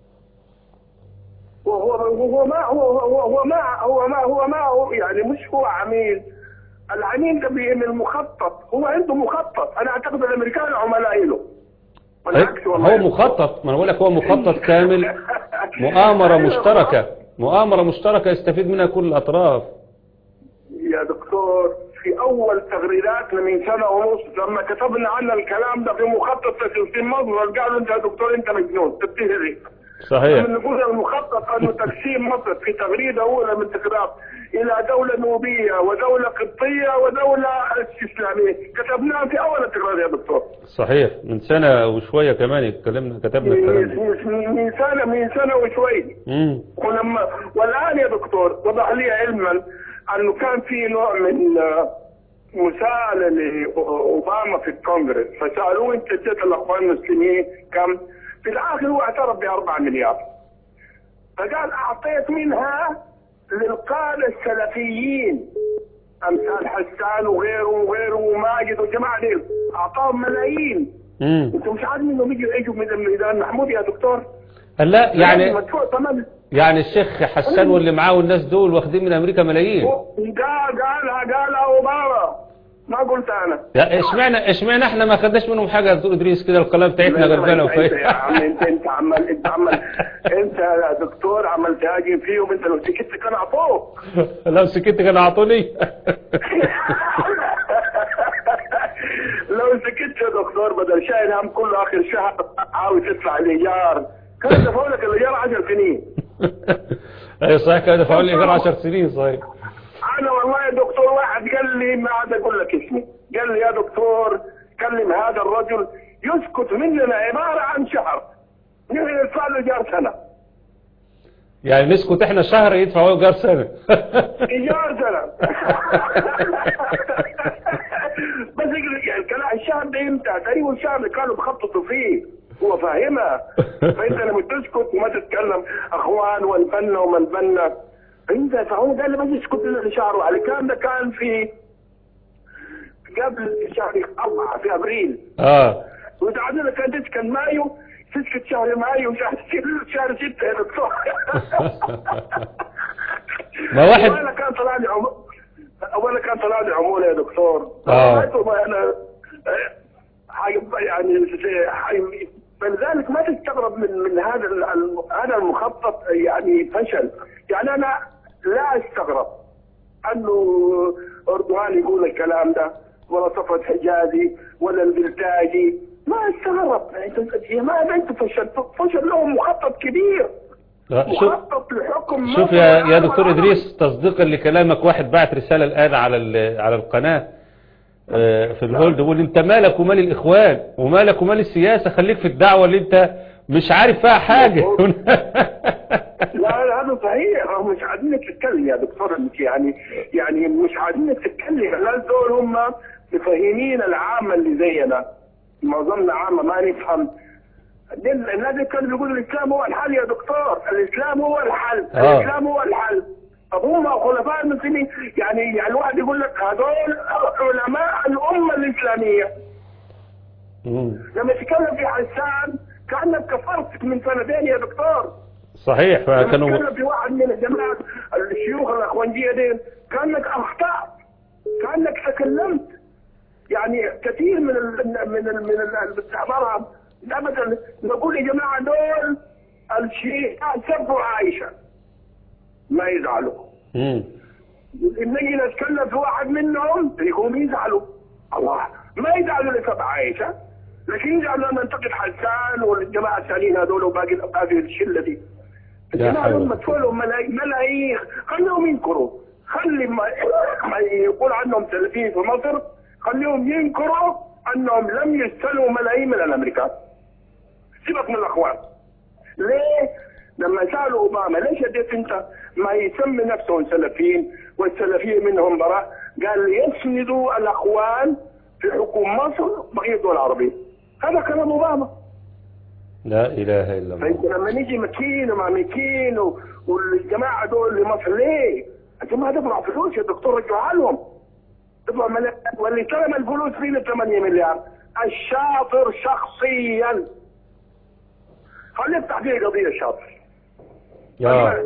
وهو هو ما هو هو هو ما هو ما هو ما هو يعني مش هو عميل العميل ده من المخطط هو عنده مخطط انا اعتقد الامريكان عملاء له بالعكس والله هو مخطط ما أنا بقول لك هو مخطط كامل مؤامرة مشتركة مؤامرة مشتركة يستفيد منها كل الأطراف يا دكتور في اول تغريداتنا من سنه ونص لما كتبنا عن الكلام ده في مخطط في مصر قالوا انت يا دكتور انت مجنون تبتهري صحيح من نقول المخطط انه تقسيم مصر في تغريده اولى من تكرار الى دوله نوبيه ودوله قبطيه ودوله اسلاميه كتبناها في اول التكرار يا دكتور صحيح من سنة وشوية كمان اتكلمنا كتبنا الكلام ده من من سنه من سنه وشوي مم. ولما والان يا دكتور وضح لي علما انه كان في نوع من آه، مساءله لاوباما في الكونغرس فسالوه انت اديت الاخوان المسلمين كم؟ في الاخر هو اعترف ب 4 مليار فقال اعطيت منها للقاده السلفيين امثال حسان وغيره وغيره وماجد والجماعه دي اعطاهم ملايين مم. انتم مش عارفين انهم يجوا يجوا من الميدان محمود يا دكتور لا يعني مدفوع ثمن يعني الشيخ حسان واللي معاه والناس دول واخدين من امريكا ملايين قال قالها قالها اوباما ما قلت انا يا اشمعنى اشمعنى احنا ما خدناش منهم حاجه يا دكتور ادريس كده القناه بتاعتنا غربانه انت يا عم وفايقه انت انت عمال انت عمال انت يا دكتور عمال تهاجم فيهم انت لو سكت كان اعطوك لو سكت كان اعطوني لو سكت يا دكتور بدل شايل هم كل اخر شهر عاوز تدفع الايجار كان دفعوا لك الايجار 10 سنين اي صحيح كده دفعوا لي غير 10 سنين صحيح انا والله يا دكتور واحد قال لي ما عاد اقول لك اسمي قال لي يا دكتور كلم هذا الرجل يسكت مننا عباره عن شهر نحن ندفع له ايجار سنه يعني نسكت احنا شهر يدفعوا ايجار سنه ايجار سنه بس يقول يعني الكلام الشهر ده امتى؟ تقريبا الشهر اللي كانوا بيخططوا فيه هو فاهمها فانت لما تسكت وما تتكلم اخوان والبنا وما البنا انت فهو قال لي بس اسكت لنا شهر واحد الكلام ده كان في قبل شهر أربعة في أبريل اه وتعدينا كان تسكن مايو تسكت شهر مايو شهر شهر ستة يا دكتور ما واحد- ولا كان طلع لي عم... ولا كان طلع لي عمولة يا دكتور آه. والله أنا حاجة يعني حي- فلذلك ما تستغرب من من هذا ال- الم- هذا المخطط يعني فشل يعني أنا لا استغرب انه اردوغان يقول الكلام ده ولا صفوت حجازي ولا البلتاجي ما استغرب انت يا ما انت فشل فشل لهم مخطط كبير لا، شوف مخطط لحكم شوف مصر يا يا والعالم دكتور العربي. ادريس تصديقا لكلامك واحد بعت رساله الان على ال- على القناه آه، في الهولد بيقول انت مالك ومال الاخوان ومالك ومال السياسه خليك في الدعوه اللي انت مش عارف فيها حاجه لا لا هذا صحيح هم مش عايزينك تتكلم يا دكتور انت يعني يعني مش عايزينك تتكلم الناس دول هم مفهمين العامة اللي زينا معظمنا عامة ما نفهم دل- الناس اللي كانوا بيقولوا الاسلام هو الحل يا دكتور الاسلام هو الحل آه. الاسلام هو الحل طب هم خلفاء المسلمين يعني يعني الواحد يقول لك هذول علماء الامه الاسلاميه مم. لما تتكلم في حسان كانك كفرت من سنتين يا دكتور صحيح لما فكانوا تتكلم في واحد من الجماعه الشيوخ الاخوانجيه دي كانك اخطات كانك تكلمت يعني كثير من ال من ال من ال- الاستعمار ابدا نقول يا جماعه دول الشيعة سبوا عائشه ما يزعلوا مم. نجي نتكلم في واحد منهم يقوم يزعلوا الله ما يزعلوا لسبع عائشه لكن يزعلوا لما ننتقد حسان والجماعه الثانيين هذول وباقي باقي الشله دي الجماعه حول. دول مدفولهم ملايين ملايين خليهم ينكروا خلي ما, ما يقول عنهم سلفيين في مصر خليهم ينكروا انهم لم يستلموا ملايين من الامريكان سيبك من الاخوان ليه؟ لما سالوا اوباما ليش اديت انت ما يسمي نفسهم سلفيين والسلفيين منهم براء قال يسندوا الاخوان في حكم مصر بقيه الدول العربيه هذا كلام اوباما لا اله الا فانت الله لما نيجي مكين ومع مكين و- والجماعه دول لمصر ليه؟ انت ما دفعوا فلوس يا دكتور رجعوا لهم دفعوا ملايين واللي استلم الفلوس فين 8 مليار الشاطر شخصيا خليه يفتح فيه قضيه الشاطر يا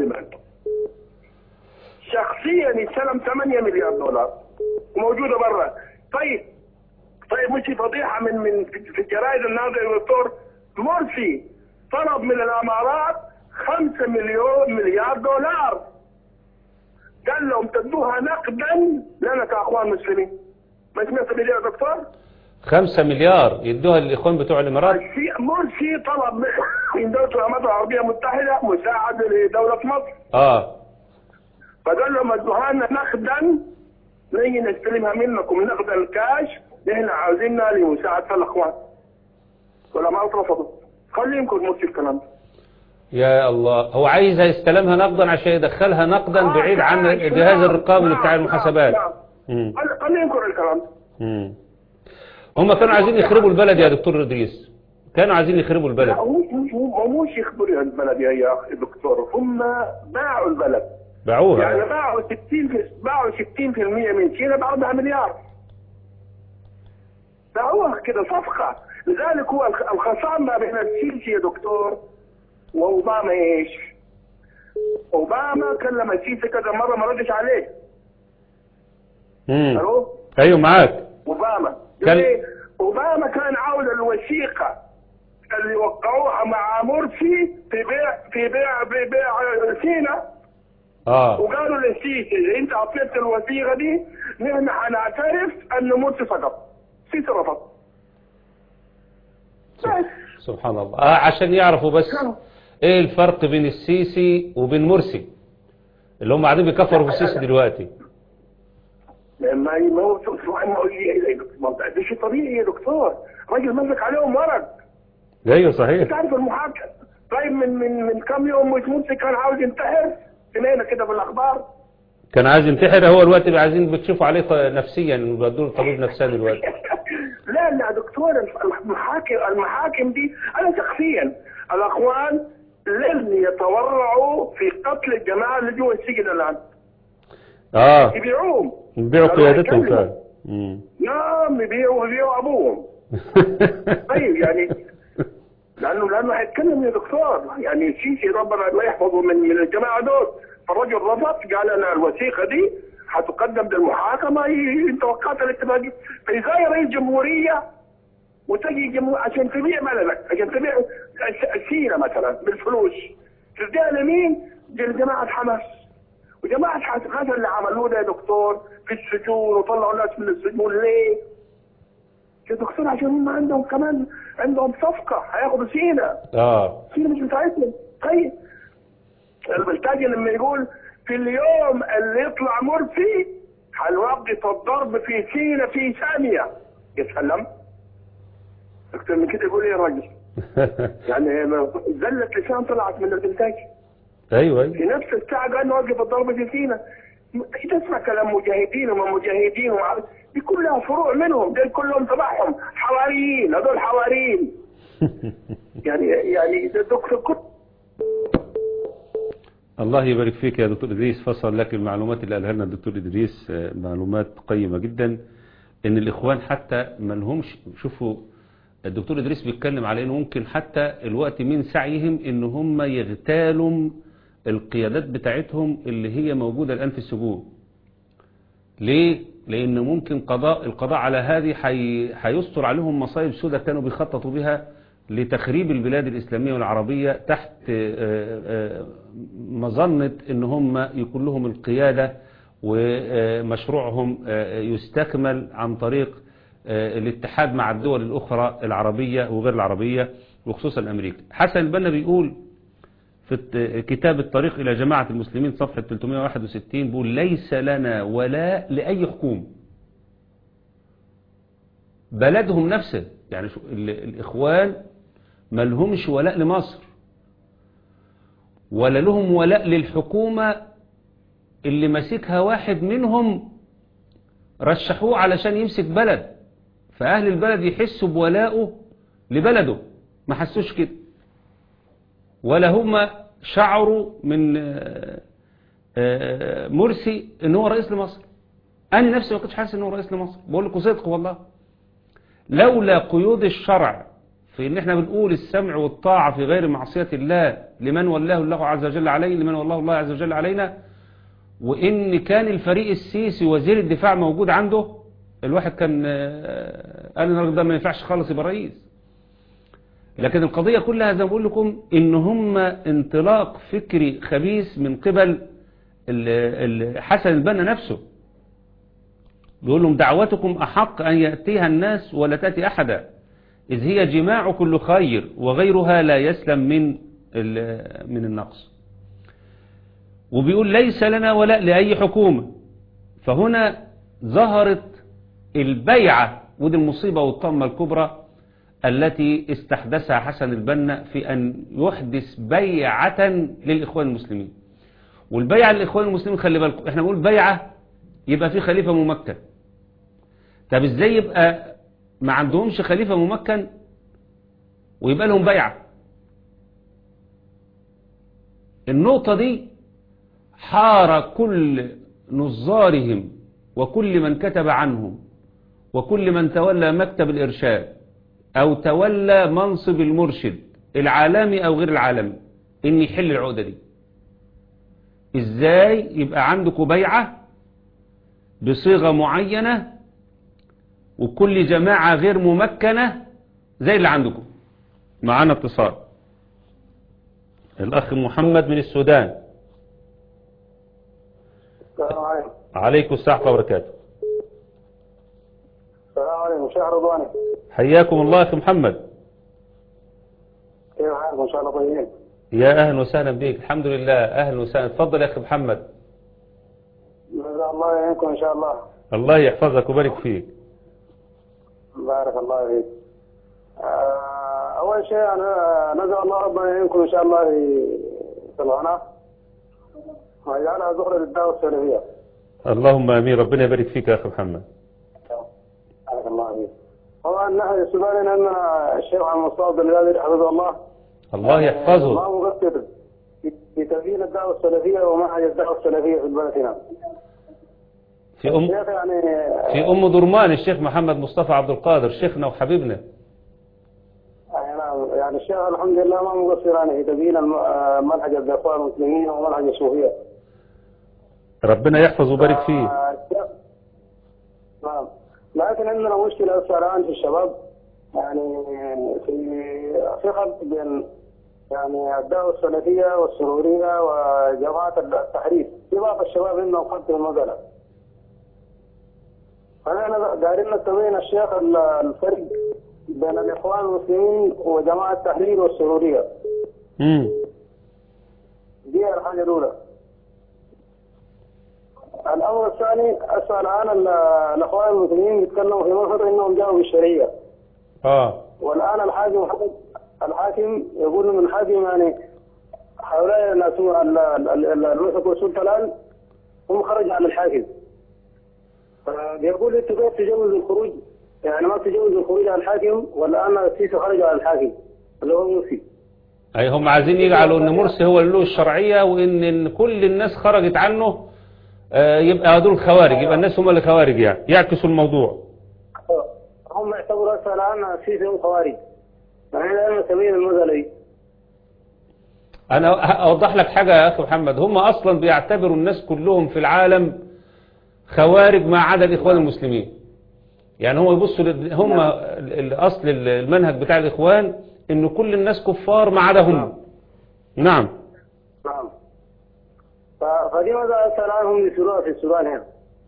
شخصيا يستلم 8 مليار دولار وموجوده برا طيب طيب مش فضيحه من من في الجرائد النهارده يا دكتور مرسي طلب من الامارات 5 مليون مليار دولار قال لهم تدوها نقدا لنا كاخوان مسلمين ما سمعت بيه يا دكتور؟ خمسة مليار يدوها للاخوان بتوع الامارات مرسي مرسي طلب من دوله الامارات العربيه المتحده مساعده لدوله مصر اه فقال لهم ادوها لنا نقدا نيجي نستلمها منكم نقدا كاش نحن عاوزينها لمساعده الاخوان ولا ما رفضوا خليهم يكون مرسي الكلام ده يا الله هو عايزها يستلمها نقدا عشان يدخلها نقدا آه، بعيد عن كاش، الجهاز نعم، الرقابي نعم، بتاع نعم، المحاسبات نعم. مم. خل- خليهم ينكروا الكلام ده مم. هم كانوا عايزين يخربوا البلد يا دكتور ادريس كانوا عايزين يخربوا لا البلد هو مش مش هو مش يخبروا البلد يا يا اخي دكتور هم باعوا البلد يعني باعوها باعوا 60 في باعوا 60% من سينا ب 4 مليار باعوها كده صفقة لذلك هو الخ- الخصام ما بين السيسي يا دكتور واوباما ايش؟ اوباما كلم السيسي كذا مرة ما ردش عليه مم. الو ايوه معاك اوباما كان- ليه؟ اوباما كان عاوز الوثيقة اللي وقعوها مع مرسي في بيع في بيع في بيع سينا اه وقالوا للسيسي إذا انت اعطيت الوثيقه دي نحن حنعترف ان مرسي سقط السيسي رفض بس سبحان الله آه عشان يعرفوا بس كان- ايه الفرق بين السيسي وبين مرسي اللي هم قاعدين بيكفروا في السيسي دلوقتي ما ما ما ما ده شيء طبيعي يا دكتور راجل ماسك عليهم ورق ايوه انت صحيح عارف المحاكمه طيب من من من كم يوم مش مرسي كان عاوز ينتحر سمعنا كده في الاخبار كان عايز ينتحر هو الوقت اللي عايزين بتشوفوا عليه ط- نفسيا بيودوا له طبيب نفساني دلوقتي لا لا دكتور المحاكم المحاكم دي انا شخصيا الاخوان لن يتورعوا في قتل الجماعه اللي جوا السجن الان اه يبيعوهم بيبيعوا قالوا قيادتهم هيكلموا. فعلا مم. نعم يبيعوا يبيعوا ابوهم طيب يعني لانه لانه هيتكلم يا دكتور يعني السيسي ربنا الله يحفظه من من الجماعه دول فالرجل رفض قال انا الوثيقه دي هتقدم للمحاكمه ي- انت وقعت الاتفاقيه فازاي رئيس جمهوريه وتجي جمهور عشان تبيع بلدك عشان تبيع س- سيره مثلا بالفلوس تديها لمين؟ دي لجماعه حماس وجماعه حماس اللي عملوه ده يا دكتور في السجون وطلعوا ناس من السجون ليه؟ يا دكتور عشان هم عندهم كمان عندهم صفقه هياخدوا سينا اه سينا مش بتاعتهم طيب البلتاجي لما يقول في اليوم اللي يطلع مرسي هنوقف الضرب في سينا في ثانيه يا سلام اكتر من كده يقول ايه يا راجل يعني زلة لسان طلعت من البلتاجي ايوه ايوه في نفس الساعه قال نوقف الضرب في سينا تسمع كلام مجاهدين وما مجاهدين وما دي كلها فروع منهم دول كلهم تبعهم حواريين هذول حواريين يعني يعني ده دكتور كل الله يبارك فيك يا دكتور إدريس فصل لك المعلومات اللي قالها لنا الدكتور إدريس آه، معلومات قيمة جدا إن الإخوان حتى ما لهمش شوفوا الدكتور إدريس بيتكلم على إنه ممكن حتى الوقت من سعيهم إن هم يغتالوا القيادات بتاعتهم اللي هي موجودة الآن في السجون ليه؟ لأن ممكن قضاء القضاء على هذه حي... هيستر عليهم مصايب سودة كانوا بيخططوا بها لتخريب البلاد الإسلامية والعربية تحت آه، آه، مظنة إن هم يكون لهم القيادة ومشروعهم آه، يستكمل عن طريق آه، الاتحاد مع الدول الأخرى العربية وغير العربية وخصوصا أمريكا حسن البنا بيقول في الت- كتاب الطريق إلى جماعة المسلمين صفحة 361 بيقول ليس لنا ولا لأي حكومة بلدهم نفسه يعني شو ال- الإخوان ما لهمش ولاء لمصر ولا لهم ولاء للحكومة اللي ماسكها واحد منهم رشحوه علشان يمسك بلد فأهل البلد يحسوا بولائه لبلده ما حسوش كده ولا هم شعروا من آه، آه، مرسي ان هو رئيس لمصر انا نفسي ما كنتش حاسس ان هو رئيس لمصر بقول لكم صدق والله لولا قيود الشرع في ان احنا بنقول السمع والطاعة في غير معصية الله لمن ولاه الله عز وجل عليه لمن والله الله عز وجل علينا وان كان الفريق السيسي وزير الدفاع موجود عنده الواحد كان آه، قال ان الراجل ده ما ينفعش خالص يبقى رئيس لكن القضية كلها زي ما بقول لكم ان هم انطلاق فكري خبيث من قبل ال- ال- حسن البنا نفسه بيقول لهم دعوتكم أحق أن يأتيها الناس ولا تأتي أحدا إذ هي جماع كل خير وغيرها لا يسلم من ال- من النقص وبيقول ليس لنا ولاء لأي حكومة فهنا ظهرت البيعة ودي المصيبة والطمة الكبرى التي استحدثها حسن البنا في أن يحدث بيعة للإخوان المسلمين والبيعة للإخوان المسلمين خلي بالكم احنا بنقول بيعة يبقى في خليفة ممكن طب ازاي يبقى ما عندهمش خليفة ممكن ويبقى لهم بيعة النقطة دي حار كل نظارهم وكل من كتب عنهم وكل من تولى مكتب الإرشاد أو تولى منصب المرشد العالمي أو غير العالمي إن يحل العقدة دي إزاي يبقى عندكم بيعة بصيغة معينة وكل جماعة غير ممكنة زي اللي عندكم معانا اتصال الأخ محمد من السودان السلام عليكم عليكم السلام ورحمة الله وبركاته السلام عليكم شيخ رضواني حياكم الله يا أخي محمد كيف حالكم ان شاء الله طيبين يا أهلا وسهلا بك الحمد لله أهلا وسهلا تفضل يا أخي محمد جزا الله يعينكم ان شاء الله الله يحفظك ويبارك فيك بارك الله فيك آه، اول شيء انا نزل الله ربنا يعينكم ان شاء الله في في الغنى ويجعلها ذخرة للدعوة السلفية اللهم امين ربنا يبارك فيك يا اخي محمد بارك الله فيك طبعا نحن سؤالنا ان الشيخ محمد مصطفى بن الهادي حفظه الله الله يحفظه الله مقصر في- في تبيين الدعوة السلفية ومنهج الدعوة السلفية في البلد هنا في ام الشيخ يعني في ام درمان الشيخ محمد مصطفى عبد القادر شيخنا وحبيبنا يعني نعم، يعني الشيخ الحمد لله ما مقصر يعني في تبيين الم- آه، منهج الإخوان المسلمين ومنهج الصوفية ربنا يحفظ ويبارك فيه آه، الشيخ- نعم لكن عندنا مشكلة هسه الآن في الشباب يعني في في خلط بين يعني الدعوة السلفية والسرورية وجماعة التحريف في بعض الشباب عندهم خلط في المسألة فنحن دايرين نستبين الشيخ ال- الفرق بين الإخوان المسلمين وجماعة التحرير والسرورية امم دي الحاجة الأولى الأمر الثاني أسأل الآن ال- الأخوان المسلمين يتكلموا في مصر إنهم جاءوا بالشرعية اه والآن الحاكم الحاكم يقول من حاكم يعني هؤلاء الناس ال- ال- ال- المسك والسلطان هم خرج عن الحاكم فبيقول انتوا كيف تجوزوا الخروج يعني ما تجوزوا الخروج عن الحاكم والان السيسي خرج عن الحاكم اللي هو مرسي أي هم عايزين يجعلوا أن مرسي هو اللي له الشرعية وإن إن كل الناس خرجت عنه آه، يبقى دول خوارج يبقى الناس هم اللي خوارج يعني يعكسوا الموضوع هم يعتبروا هسه الان السيسي هم خوارج نحن الان نسميهم المزلي أنا أوضح لك حاجة يا أخي محمد هم أصلا بيعتبروا الناس كلهم في العالم خوارج ما عدا الإخوان المسلمين يعني هم يبصوا لل- هم ال- ال- أصل ال- المنهج بتاع الإخوان إن كل الناس كفار ما عدا هم نعم نعم ف- فدي ماذا هسه الان هم يسيروها في السودان هنا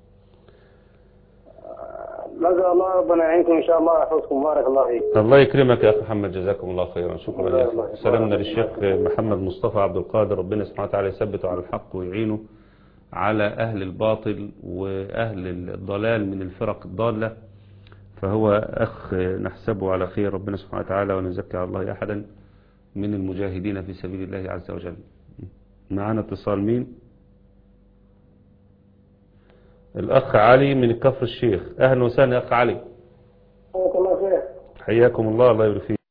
آه، نسأل الله ربنا يعينكم ان شاء الله يحفظكم بارك الله فيك الله يكرمك يا أخي محمد جزاكم الله خيرا شكرا الله لك يبارك. سلامنا للشيخ محمد مصطفى عبد القادر ربنا سبحانه وتعالى يثبته على الحق ويعينه على أهل الباطل وأهل الضلال من الفرق الضالة فهو أخ نحسبه على خير ربنا سبحانه وتعالى ونزكي على الله أحدا من المجاهدين في سبيل الله عز وجل معنا اتصال مين الأخ علي من كفر الشيخ أهلا وسهلا يا أخ علي حياك الله خير حياكم الله الله يبارك فيك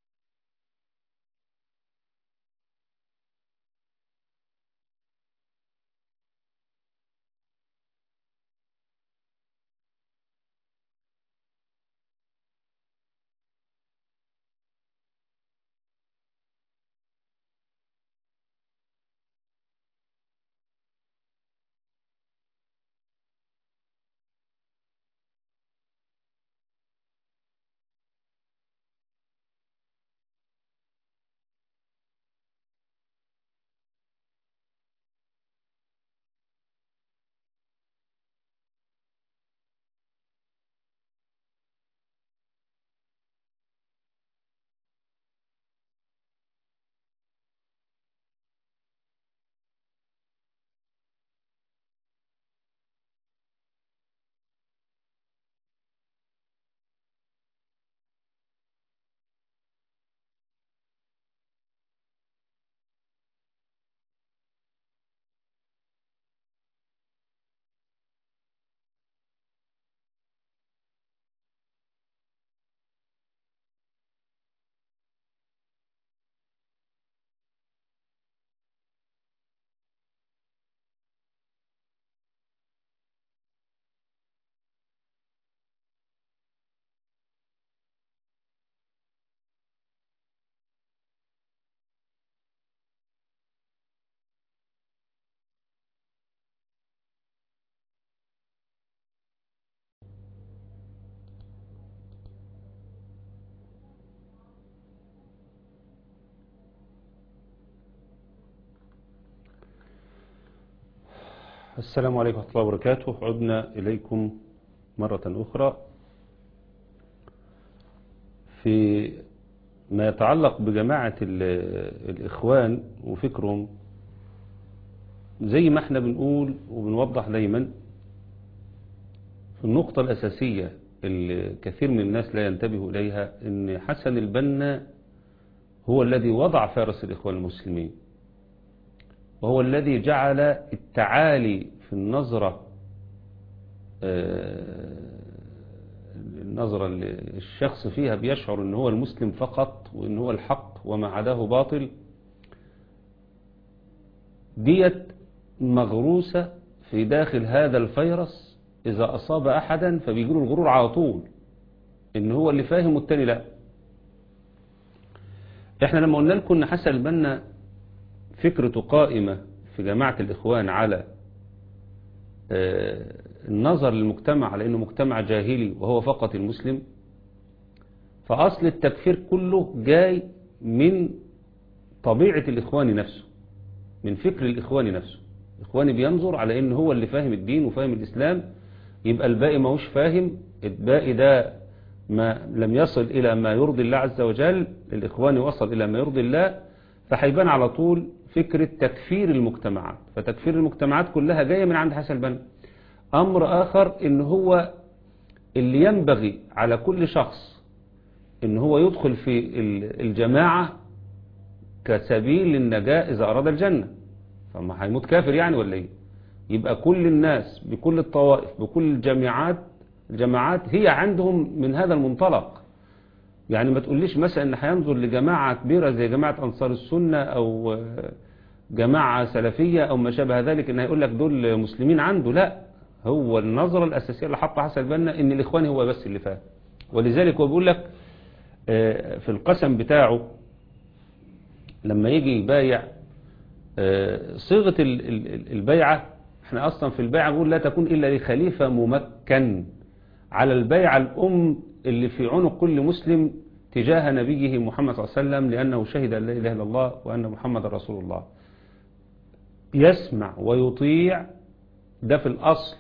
السلام عليكم ورحمة الله وبركاته عدنا إليكم مرة أخرى في ما يتعلق بجماعة ال- الإخوان وفكرهم زي ما احنا بنقول وبنوضح دايما في النقطة الأساسية اللي كثير من الناس لا ينتبه إليها أن حسن البنا هو الذي وضع فارس الإخوان المسلمين وهو الذي جعل التعالي في النظرة آه، النظرة اللي الشخص فيها بيشعر ان هو المسلم فقط وان هو الحق وما عداه باطل ديت مغروسة في داخل هذا الفيروس اذا اصاب احدا فبيجيله الغرور على طول ان هو اللي فاهم والتاني لا احنا لما قلنا لكم ان حسن البنا فكرته قائمة في جماعة الإخوان على آه، النظر للمجتمع على أنه مجتمع جاهلي وهو فقط المسلم فأصل التكفير كله جاي من طبيعة الإخوان نفسه من فكر الإخوان نفسه الإخواني بينظر على أنه هو اللي فاهم الدين وفاهم الإسلام يبقى الباقي ما هوش فاهم الباقي ده ما لم يصل إلى ما يرضي الله عز وجل الإخوان وصل إلى ما يرضي الله فهيبان على طول فكرة تكفير المجتمعات فتكفير المجتمعات كلها جاية من عند حسن البنا أمر آخر إن هو اللي ينبغي على كل شخص إن هو يدخل في ال- الجماعة كسبيل للنجاة إذا أراد الجنة فما هيموت كافر يعني ولا إيه يبقى كل الناس بكل الطوائف بكل الجامعات الجماعات هي عندهم من هذا المنطلق يعني ما تقوليش مثلا ان هينظر لجماعة كبيرة زي جماعة أنصار السنة أو جماعة سلفية أو ما شابه ذلك ان هيقول لك دول مسلمين عنده لا هو النظرة الأساسية اللي حطها حسن البنا ان الإخوان هو بس اللي فاهم ولذلك هو بيقول لك في القسم بتاعه لما يجي يبايع صيغة البيعة احنا اصلا في البيعة بنقول لا تكون الا لخليفة ممكن على البيعة الام اللي في عنق كل مسلم تجاه نبيه محمد صلى الله عليه وسلم لانه شهد ان لا اله الا الله وان محمد رسول الله يسمع ويطيع ده في الاصل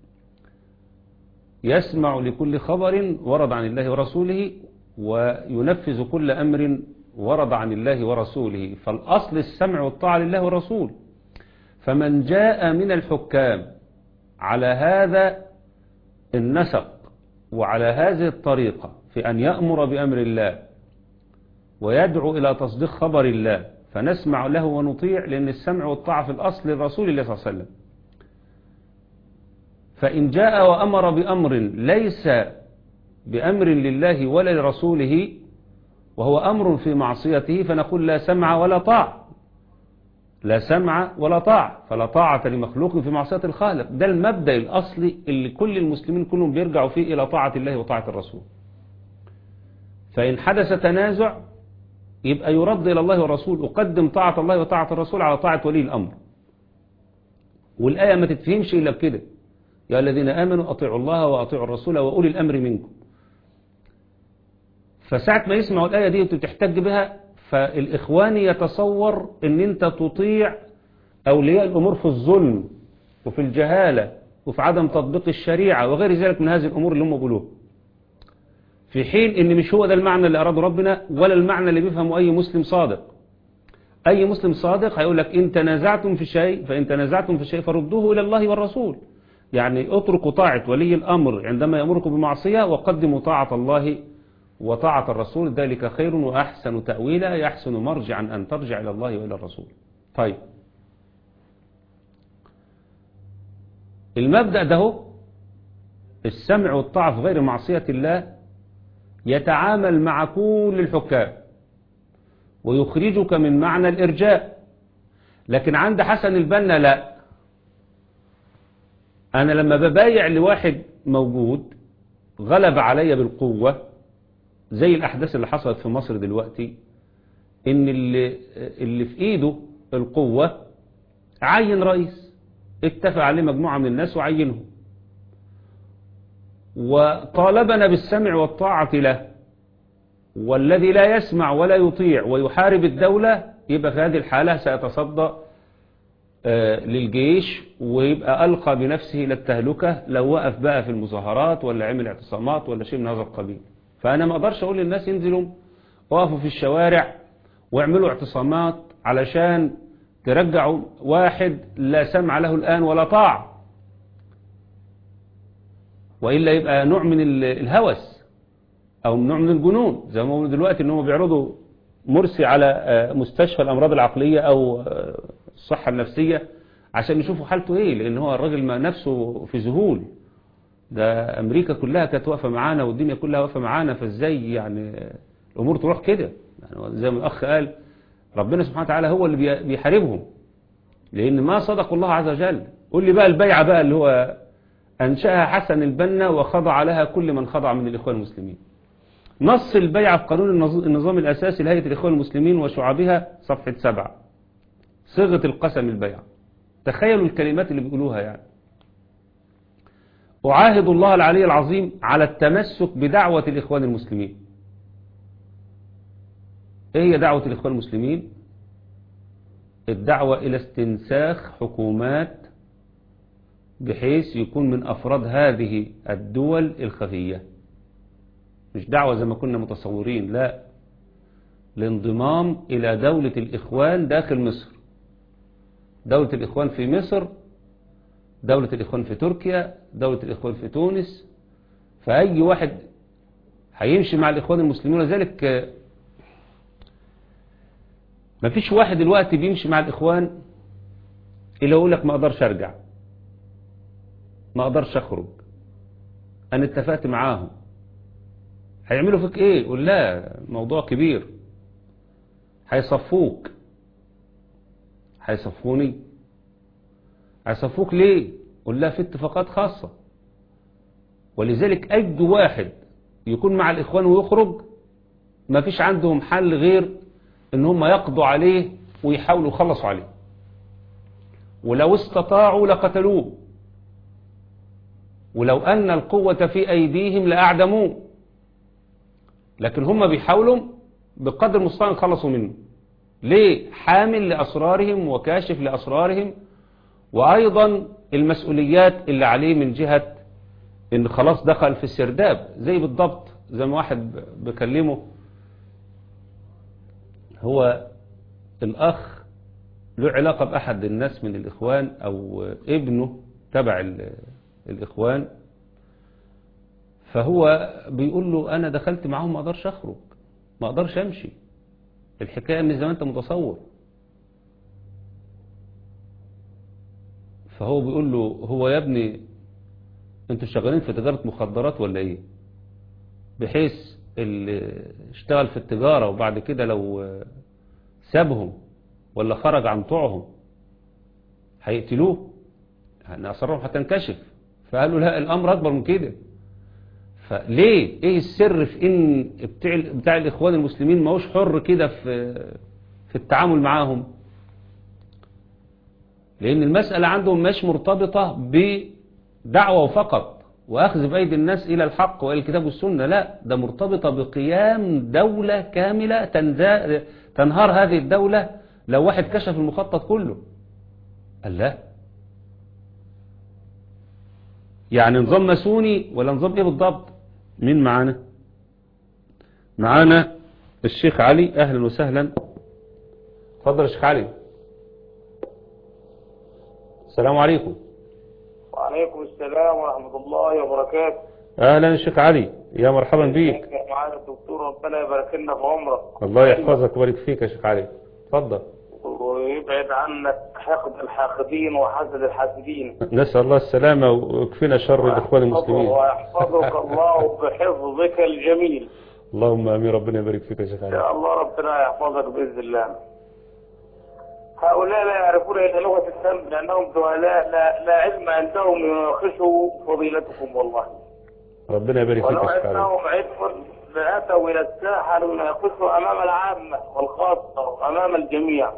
يسمع لكل خبر ورد عن الله ورسوله وينفذ كل أمر ورد عن الله ورسوله فالأصل السمع والطاعة لله والرسول فمن جاء من الحكام على هذا النسق وعلى هذه الطريقة في أن يأمر بأمر الله ويدعو إلى تصديق خبر الله فنسمع له ونطيع لأن السمع والطاعة في الأصل للرسول الله صلى الله عليه وسلم فإن جاء وأمر بأمر ليس بأمر لله ولا لرسوله وهو أمر في معصيته فنقول لا سمع ولا طاعة لا سمع ولا طاعة فلا طاعة لمخلوق في معصية الخالق ده المبدأ الأصلي اللي كل المسلمين كلهم بيرجعوا فيه إلى طاعة الله وطاعة الرسول فإن حدث تنازع يبقى يرد إلى الله والرسول أقدم طاعة الله وطاعة الرسول على طاعة ولي الأمر والآية ما تتفهمش إلا بكده يا الذين آمنوا أطيعوا الله وأطيعوا الرسول وأولي الأمر منكم فساعة ما يسمعوا الآية دي وتحتج بها فالإخواني يتصور أن أنت تطيع أولياء الأمور في الظلم وفي الجهالة وفي عدم تطبيق الشريعة وغير ذلك من هذه الأمور اللي هم بيقولوها في حين أن مش هو ده المعنى اللي أراده ربنا ولا المعنى اللي بيفهمه أي مسلم صادق أي مسلم صادق هيقول لك إن تنازعتم في شيء فإن تنازعتم في شيء فردوه إلى الله والرسول يعني اتركوا طاعة ولي الأمر عندما يأمركم بمعصية وقدموا طاعة الله وطاعة الرسول ذلك خير وأحسن تأويلا يحسن مرجعا أن ترجع إلى الله وإلى الرسول طيب المبدأ ده السمع والطاعة في غير معصية الله يتعامل مع كل الحكام ويخرجك من معنى الإرجاء لكن عند حسن البنا لا أنا لما ببايع لواحد موجود غلب علي بالقوة زي الأحداث اللي حصلت في مصر دلوقتي إن اللي, اللي في إيده القوة عين رئيس اتفق عليه مجموعة من الناس وعينهم وطالبنا بالسمع والطاعة له والذي لا يسمع ولا يطيع ويحارب الدولة يبقى في هذه الحالة سيتصدى للجيش ويبقى ألقى بنفسه إلى التهلكة لو وقف بقى في المظاهرات ولا عمل اعتصامات ولا شيء من هذا القبيل فأنا ما أقدرش أقول للناس ينزلوا وقفوا في الشوارع واعملوا اعتصامات علشان ترجعوا واحد لا سمع له الآن ولا طاعة وإلا يبقى نوع من الهوس أو نوع من الجنون زي ما قلنا دلوقتي إن هم بيعرضوا مرسي على مستشفى الأمراض العقلية أو الصحة النفسية عشان يشوفوا حالته إيه لأن هو الراجل ما نفسه في ذهول ده أمريكا كلها كانت واقفة معانا والدنيا كلها واقفة معانا فإزاي يعني الأمور تروح كده يعني زي ما الأخ قال ربنا سبحانه وتعالى هو اللي بيحاربهم لأن ما صدقوا الله عز وجل قول لي بقى البيعة بقى اللي هو أنشأها حسن البنا وخضع لها كل من خضع من الإخوان المسلمين نص البيعة في قانون النظام الأساسي لهيئة الإخوان المسلمين وشعبها صفحة سبعة صيغة القسم البيعة تخيلوا الكلمات اللي بيقولوها يعني أعاهد الله العلي العظيم على التمسك بدعوة الإخوان المسلمين إيه هي دعوة الإخوان المسلمين الدعوة إلى استنساخ حكومات بحيث يكون من أفراد هذه الدول الخفية مش دعوة زي ما كنا متصورين لا الانضمام إلى دولة الإخوان داخل مصر دولة الإخوان في مصر دولة الإخوان في تركيا دولة الإخوان في تونس فأي واحد هيمشي مع الإخوان المسلمين ولذلك مفيش واحد دلوقتي بيمشي مع الإخوان إلا يقول لك ما أقدرش أرجع ما أقدرش أخرج أنا اتفقت معاهم هيعملوا فيك إيه قول لا موضوع كبير هيصفوك هيصفوني هيصفوك ليه قول لا في اتفاقات خاصة ولذلك أي واحد يكون مع الإخوان ويخرج ما فيش عندهم حل غير ان هم يقضوا عليه ويحاولوا يخلصوا عليه ولو استطاعوا لقتلوه ولو أن القوة في أيديهم لأعدموه لكن هم بيحاولوا بقدر المستطاع يخلصوا منه ليه حامل لأسرارهم وكاشف لأسرارهم وأيضا المسؤوليات اللي عليه من جهة ان خلاص دخل في السرداب زي بالضبط زي ما واحد بكلمه هو الأخ له علاقة بأحد الناس من الإخوان أو ابنه تبع الإخوان فهو بيقول له أنا دخلت معاهم ما أقدرش أخرج ما أقدرش أمشي الحكاية مش زي ما أنت متصور فهو بيقول له هو يا ابني انتوا شغالين في تجارة مخدرات ولا ايه بحيث اللي اشتغل في التجارة وبعد كده لو سابهم ولا خرج عن طوعهم هيقتلوه يعني أسرارهم هتنكشف فقالوا لا الأمر أكبر من كده فليه ايه السر في ان بتاع, بتاع الاخوان المسلمين ما هوش حر كده في في التعامل معاهم لان المسألة عندهم مش مرتبطة بدعوة فقط واخذ بايدي الناس الى الحق والى الكتاب والسنة لا ده مرتبطة بقيام دولة كاملة تنهار هذه الدولة لو واحد كشف المخطط كله قال لا يعني نظام ماسوني ولا نظام ايه بالضبط مين معانا معانا الشيخ علي اهلا وسهلا اتفضل يا شيخ علي السلام عليكم وعليكم السلام ورحمة الله وبركاته اهلا يا شيخ علي يا مرحبا بيك معانا الدكتور ربنا يبارك لنا في عمرك الله يحفظك ويبارك فيك يا شيخ علي اتفضل ويبعد عنك حقد الحاقدين وحسد الحاسدين نسأل الله السلامة ويكفينا شر الإخوان المسلمين ويحفظك الله بحفظك الجميل اللهم امين ربنا يبارك فيك يا شيخ إن علي شاء الله ربنا يحفظك بإذن الله هؤلاء لا يعرفون إلا لغة الذنب لأنهم جهلاء لا, لا علم عندهم يناقشوا فضيلتكم والله ربنا يبارك فيك ولو يا شيخ علي أنهم علم لأتوا إلى الساحة ليناقشوا أمام العامة والخاصة وأمام الجميع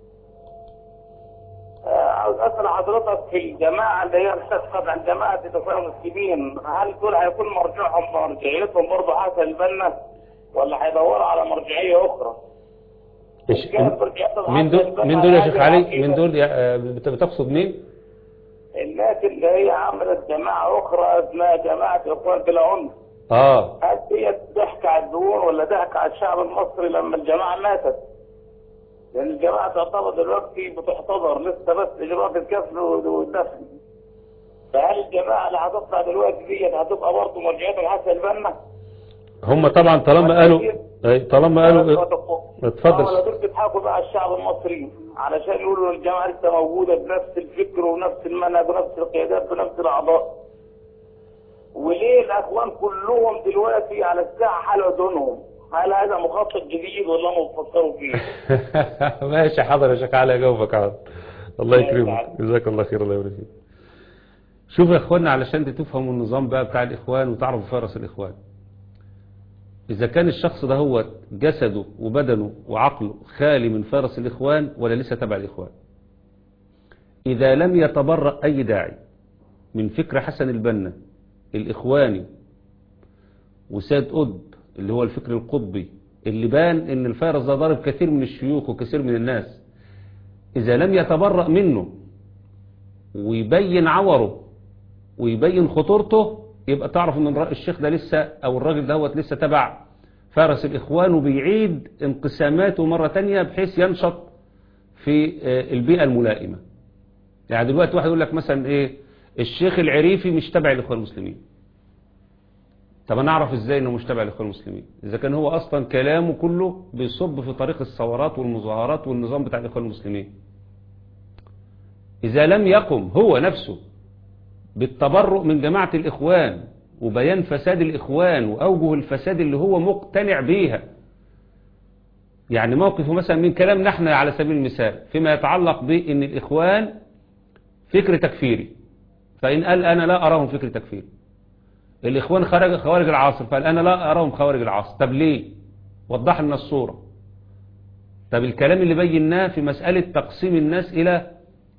آه، عاوز أسأل حضرتك في الجماعة اللي هي بتسقط عن جماعة الإخوان المسلمين هل دول هيكون مرجعهم مرجعيتهم برضه حسن البنا ولا هيدوروا على مرجعية أخرى؟ إيش- كانت مرجعيتهم مين حسن دول البنا مين دول يا شيخ هذه علي العقيدة. مين دول يا- آه، بت- بتقصد مين الناس اللي هي عملت جماعة أخرى اسمها جماعة إخوان بلا عنف اه هل هي ضحك على الدول ولا ضحك على الشعب المصري لما الجماعة ماتت؟ لأن الجماعة تعتبر دلوقتي بتحتضر لسه بس إجراءات الكفن والدفن. فهل الجماعة اللي هتطلع دلوقتي ديت هتبقى برضه مرجعيتهم حسن البنا؟ هم طبعا طالما قالوا أي، طالما قالوا اتفضل. ولا دول بيضحكوا بقى على الشعب المصري علشان يقولوا إن الجماعة لسه موجودة بنفس الفكر ونفس المنهج ونفس القيادات بنفس الأعضاء. وليه الأخوان كلهم دلوقتي على الساحة حلقوا دونهم؟ هل هذا مخطط جديد ولا هم بيفكروا فيه؟ ماشي حاضر يا شيخ علي اجاوبك حاضر الله ماشي يكرمك حاضر. جزاك الله خير الله يبارك فيك شوف يا اخوانا علشان انت تفهموا النظام بقى بتاع الاخوان وتعرفوا فرس الاخوان اذا كان الشخص ده هو جسده وبدنه وعقله خالي من فرس الاخوان ولا لسه تبع الاخوان اذا لم يتبرأ اي داعي من فكر حسن البنا الاخواني وسيد قطب اللي هو الفكر القطبي اللي بان ان الفيروس ده ضارب كثير من الشيوخ وكثير من الناس اذا لم يتبرأ منه ويبين عوره ويبين خطورته يبقى تعرف ان الر- الشيخ ده لسه او الراجل دوت لسه تبع فارس الاخوان وبيعيد انقساماته مرة تانية بحيث ينشط في آه، البيئة الملائمة يعني دلوقتي واحد يقول لك مثلا ايه الشيخ العريفي مش تبع الاخوان المسلمين طب انا اعرف ازاي انه مش تابع للاخوان المسلمين اذا كان هو اصلا كلامه كله بيصب في طريق الثورات والمظاهرات والنظام بتاع الاخوان المسلمين اذا لم يقم هو نفسه بالتبرؤ من جماعة الاخوان وبيان فساد الاخوان واوجه الفساد اللي هو مقتنع بيها يعني موقفه مثلا من كلامنا احنا على سبيل المثال فيما يتعلق بان الاخوان فكر تكفيري فان قال انا لا اراهم فكر تكفيري الإخوان خارج خوارج العصر فقال أنا لا أراهم خوارج العصر طب ليه وضح لنا الصورة طب الكلام اللي بيناه في مسألة تقسيم الناس إلى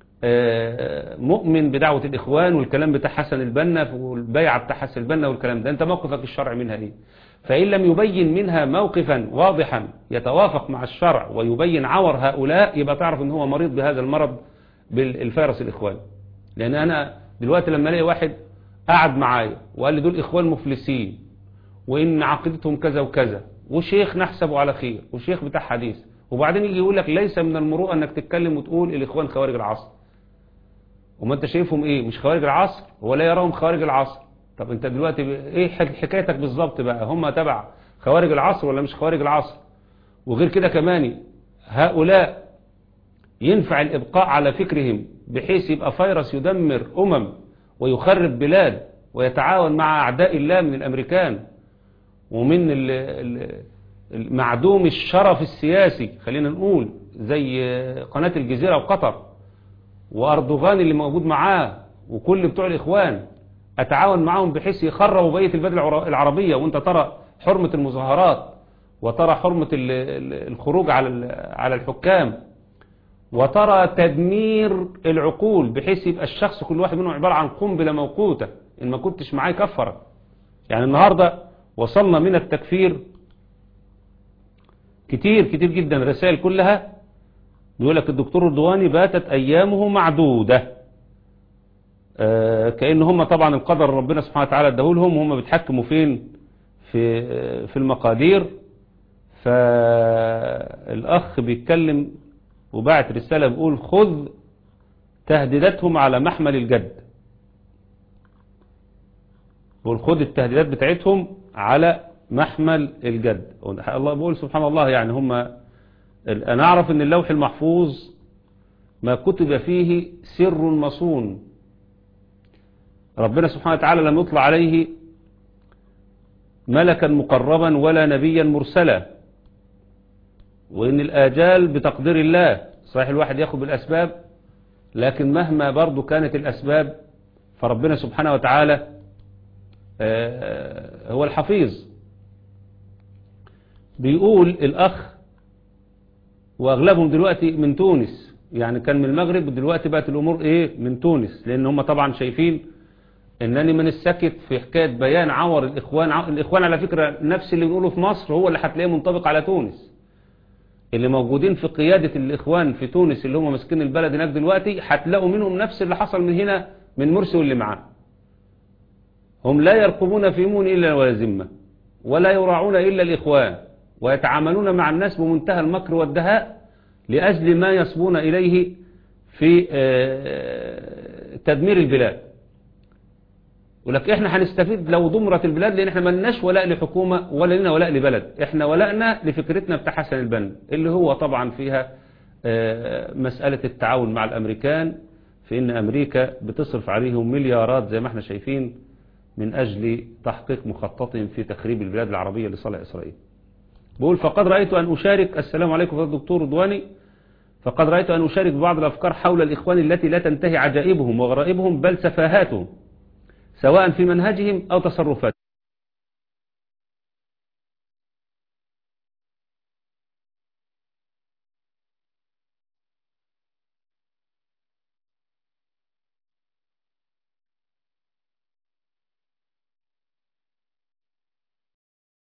مؤمن بدعوة الإخوان والكلام بتاع حسن البنا والبيعة بتاع حسن البنا والكلام ده أنت موقفك الشرع منها إيه فإن لم يبين منها موقفا واضحا يتوافق مع الشرع ويبين عور هؤلاء يبقى تعرف ان هو مريض بهذا المرض بالفيروس الإخواني لأن أنا دلوقتي لما الاقي واحد قعد معايا وقال لي دول إخوان مفلسين وإن عقيدتهم كذا وكذا وشيخ نحسبه على خير وشيخ بتاع حديث وبعدين يجي يقول لك ليس من المروءة أنك تتكلم وتقول الإخوان خوارج العصر وما أنت شايفهم إيه مش خوارج العصر ولا يراهم خوارج العصر طب أنت دلوقتي إيه حكايتك بالظبط بقى هم تبع خوارج العصر ولا مش خوارج العصر وغير كده كمان هؤلاء ينفع الإبقاء على فكرهم بحيث يبقى فيروس يدمر أمم ويخرب بلاد ويتعاون مع أعداء الله من الأمريكان ومن معدوم الشرف السياسي خلينا نقول زي قناة الجزيرة وقطر وأردوغان اللي موجود معاه وكل بتوع الإخوان أتعاون معهم بحيث يخربوا بقية البلاد العربية وانت ترى حرمة المظاهرات وترى حرمة الخروج على الحكام وترى تدمير العقول بحيث يبقى الشخص كل واحد منهم عبارة عن قنبلة موقوتة إن ما كنتش معاه كفرك يعني النهاردة وصلنا من التكفير كتير كتير جدا رسائل كلها بيقول لك الدكتور الدواني باتت أيامه معدودة آه كأن هم طبعا القدر ربنا سبحانه وتعالى اداهولهم وهم بيتحكموا فين في في المقادير فالأخ بيتكلم وبعت رسالة بيقول خذ تهديداتهم على محمل الجد بيقول خذ التهديدات بتاعتهم على محمل الجد الله بيقول سبحان الله يعني هم أنا أعرف أن اللوح المحفوظ ما كتب فيه سر مصون ربنا سبحانه وتعالى لم يطلع عليه ملكا مقربا ولا نبيا مرسلا وإن الآجال بتقدير الله صحيح الواحد ياخد بالأسباب لكن مهما برضو كانت الأسباب فربنا سبحانه وتعالى هو الحفيظ بيقول الأخ وأغلبهم دلوقتي من تونس يعني كان من المغرب ودلوقتي بقت الأمور إيه من تونس لأن هم طبعا شايفين انني من السكت في حكاية بيان عور الإخوان الإخوان على فكرة نفس اللي بنقوله في مصر هو اللي هتلاقيه منطبق على تونس اللي موجودين في قيادة الإخوان في تونس اللي هم ماسكين البلد هناك دلوقتي هتلاقوا منهم نفس اللي حصل من هنا من مرسي واللي معاه هم لا يرقبون في مون إلا ولا ذمة ولا يراعون إلا الإخوان ويتعاملون مع الناس بمنتهى المكر والدهاء لأجل ما يصبون إليه في تدمير البلاد ولك احنا هنستفيد لو ضمرت البلاد لان احنا ملناش ولاء لحكومة ولا لنا ولاء لبلد احنا ولائنا لفكرتنا بتاع حسن البنا اللي هو طبعا فيها مسألة التعاون مع الامريكان في ان امريكا بتصرف عليهم مليارات زي ما احنا شايفين من اجل تحقيق مخططهم في تخريب البلاد العربية لصالح اسرائيل بقول فقد رأيت ان اشارك السلام عليكم فضل الدكتور رضواني فقد رأيت ان اشارك ببعض الافكار حول الاخوان التي لا تنتهي عجائبهم وغرائبهم بل سفاهاتهم سواء في منهجهم أو تصرفاتهم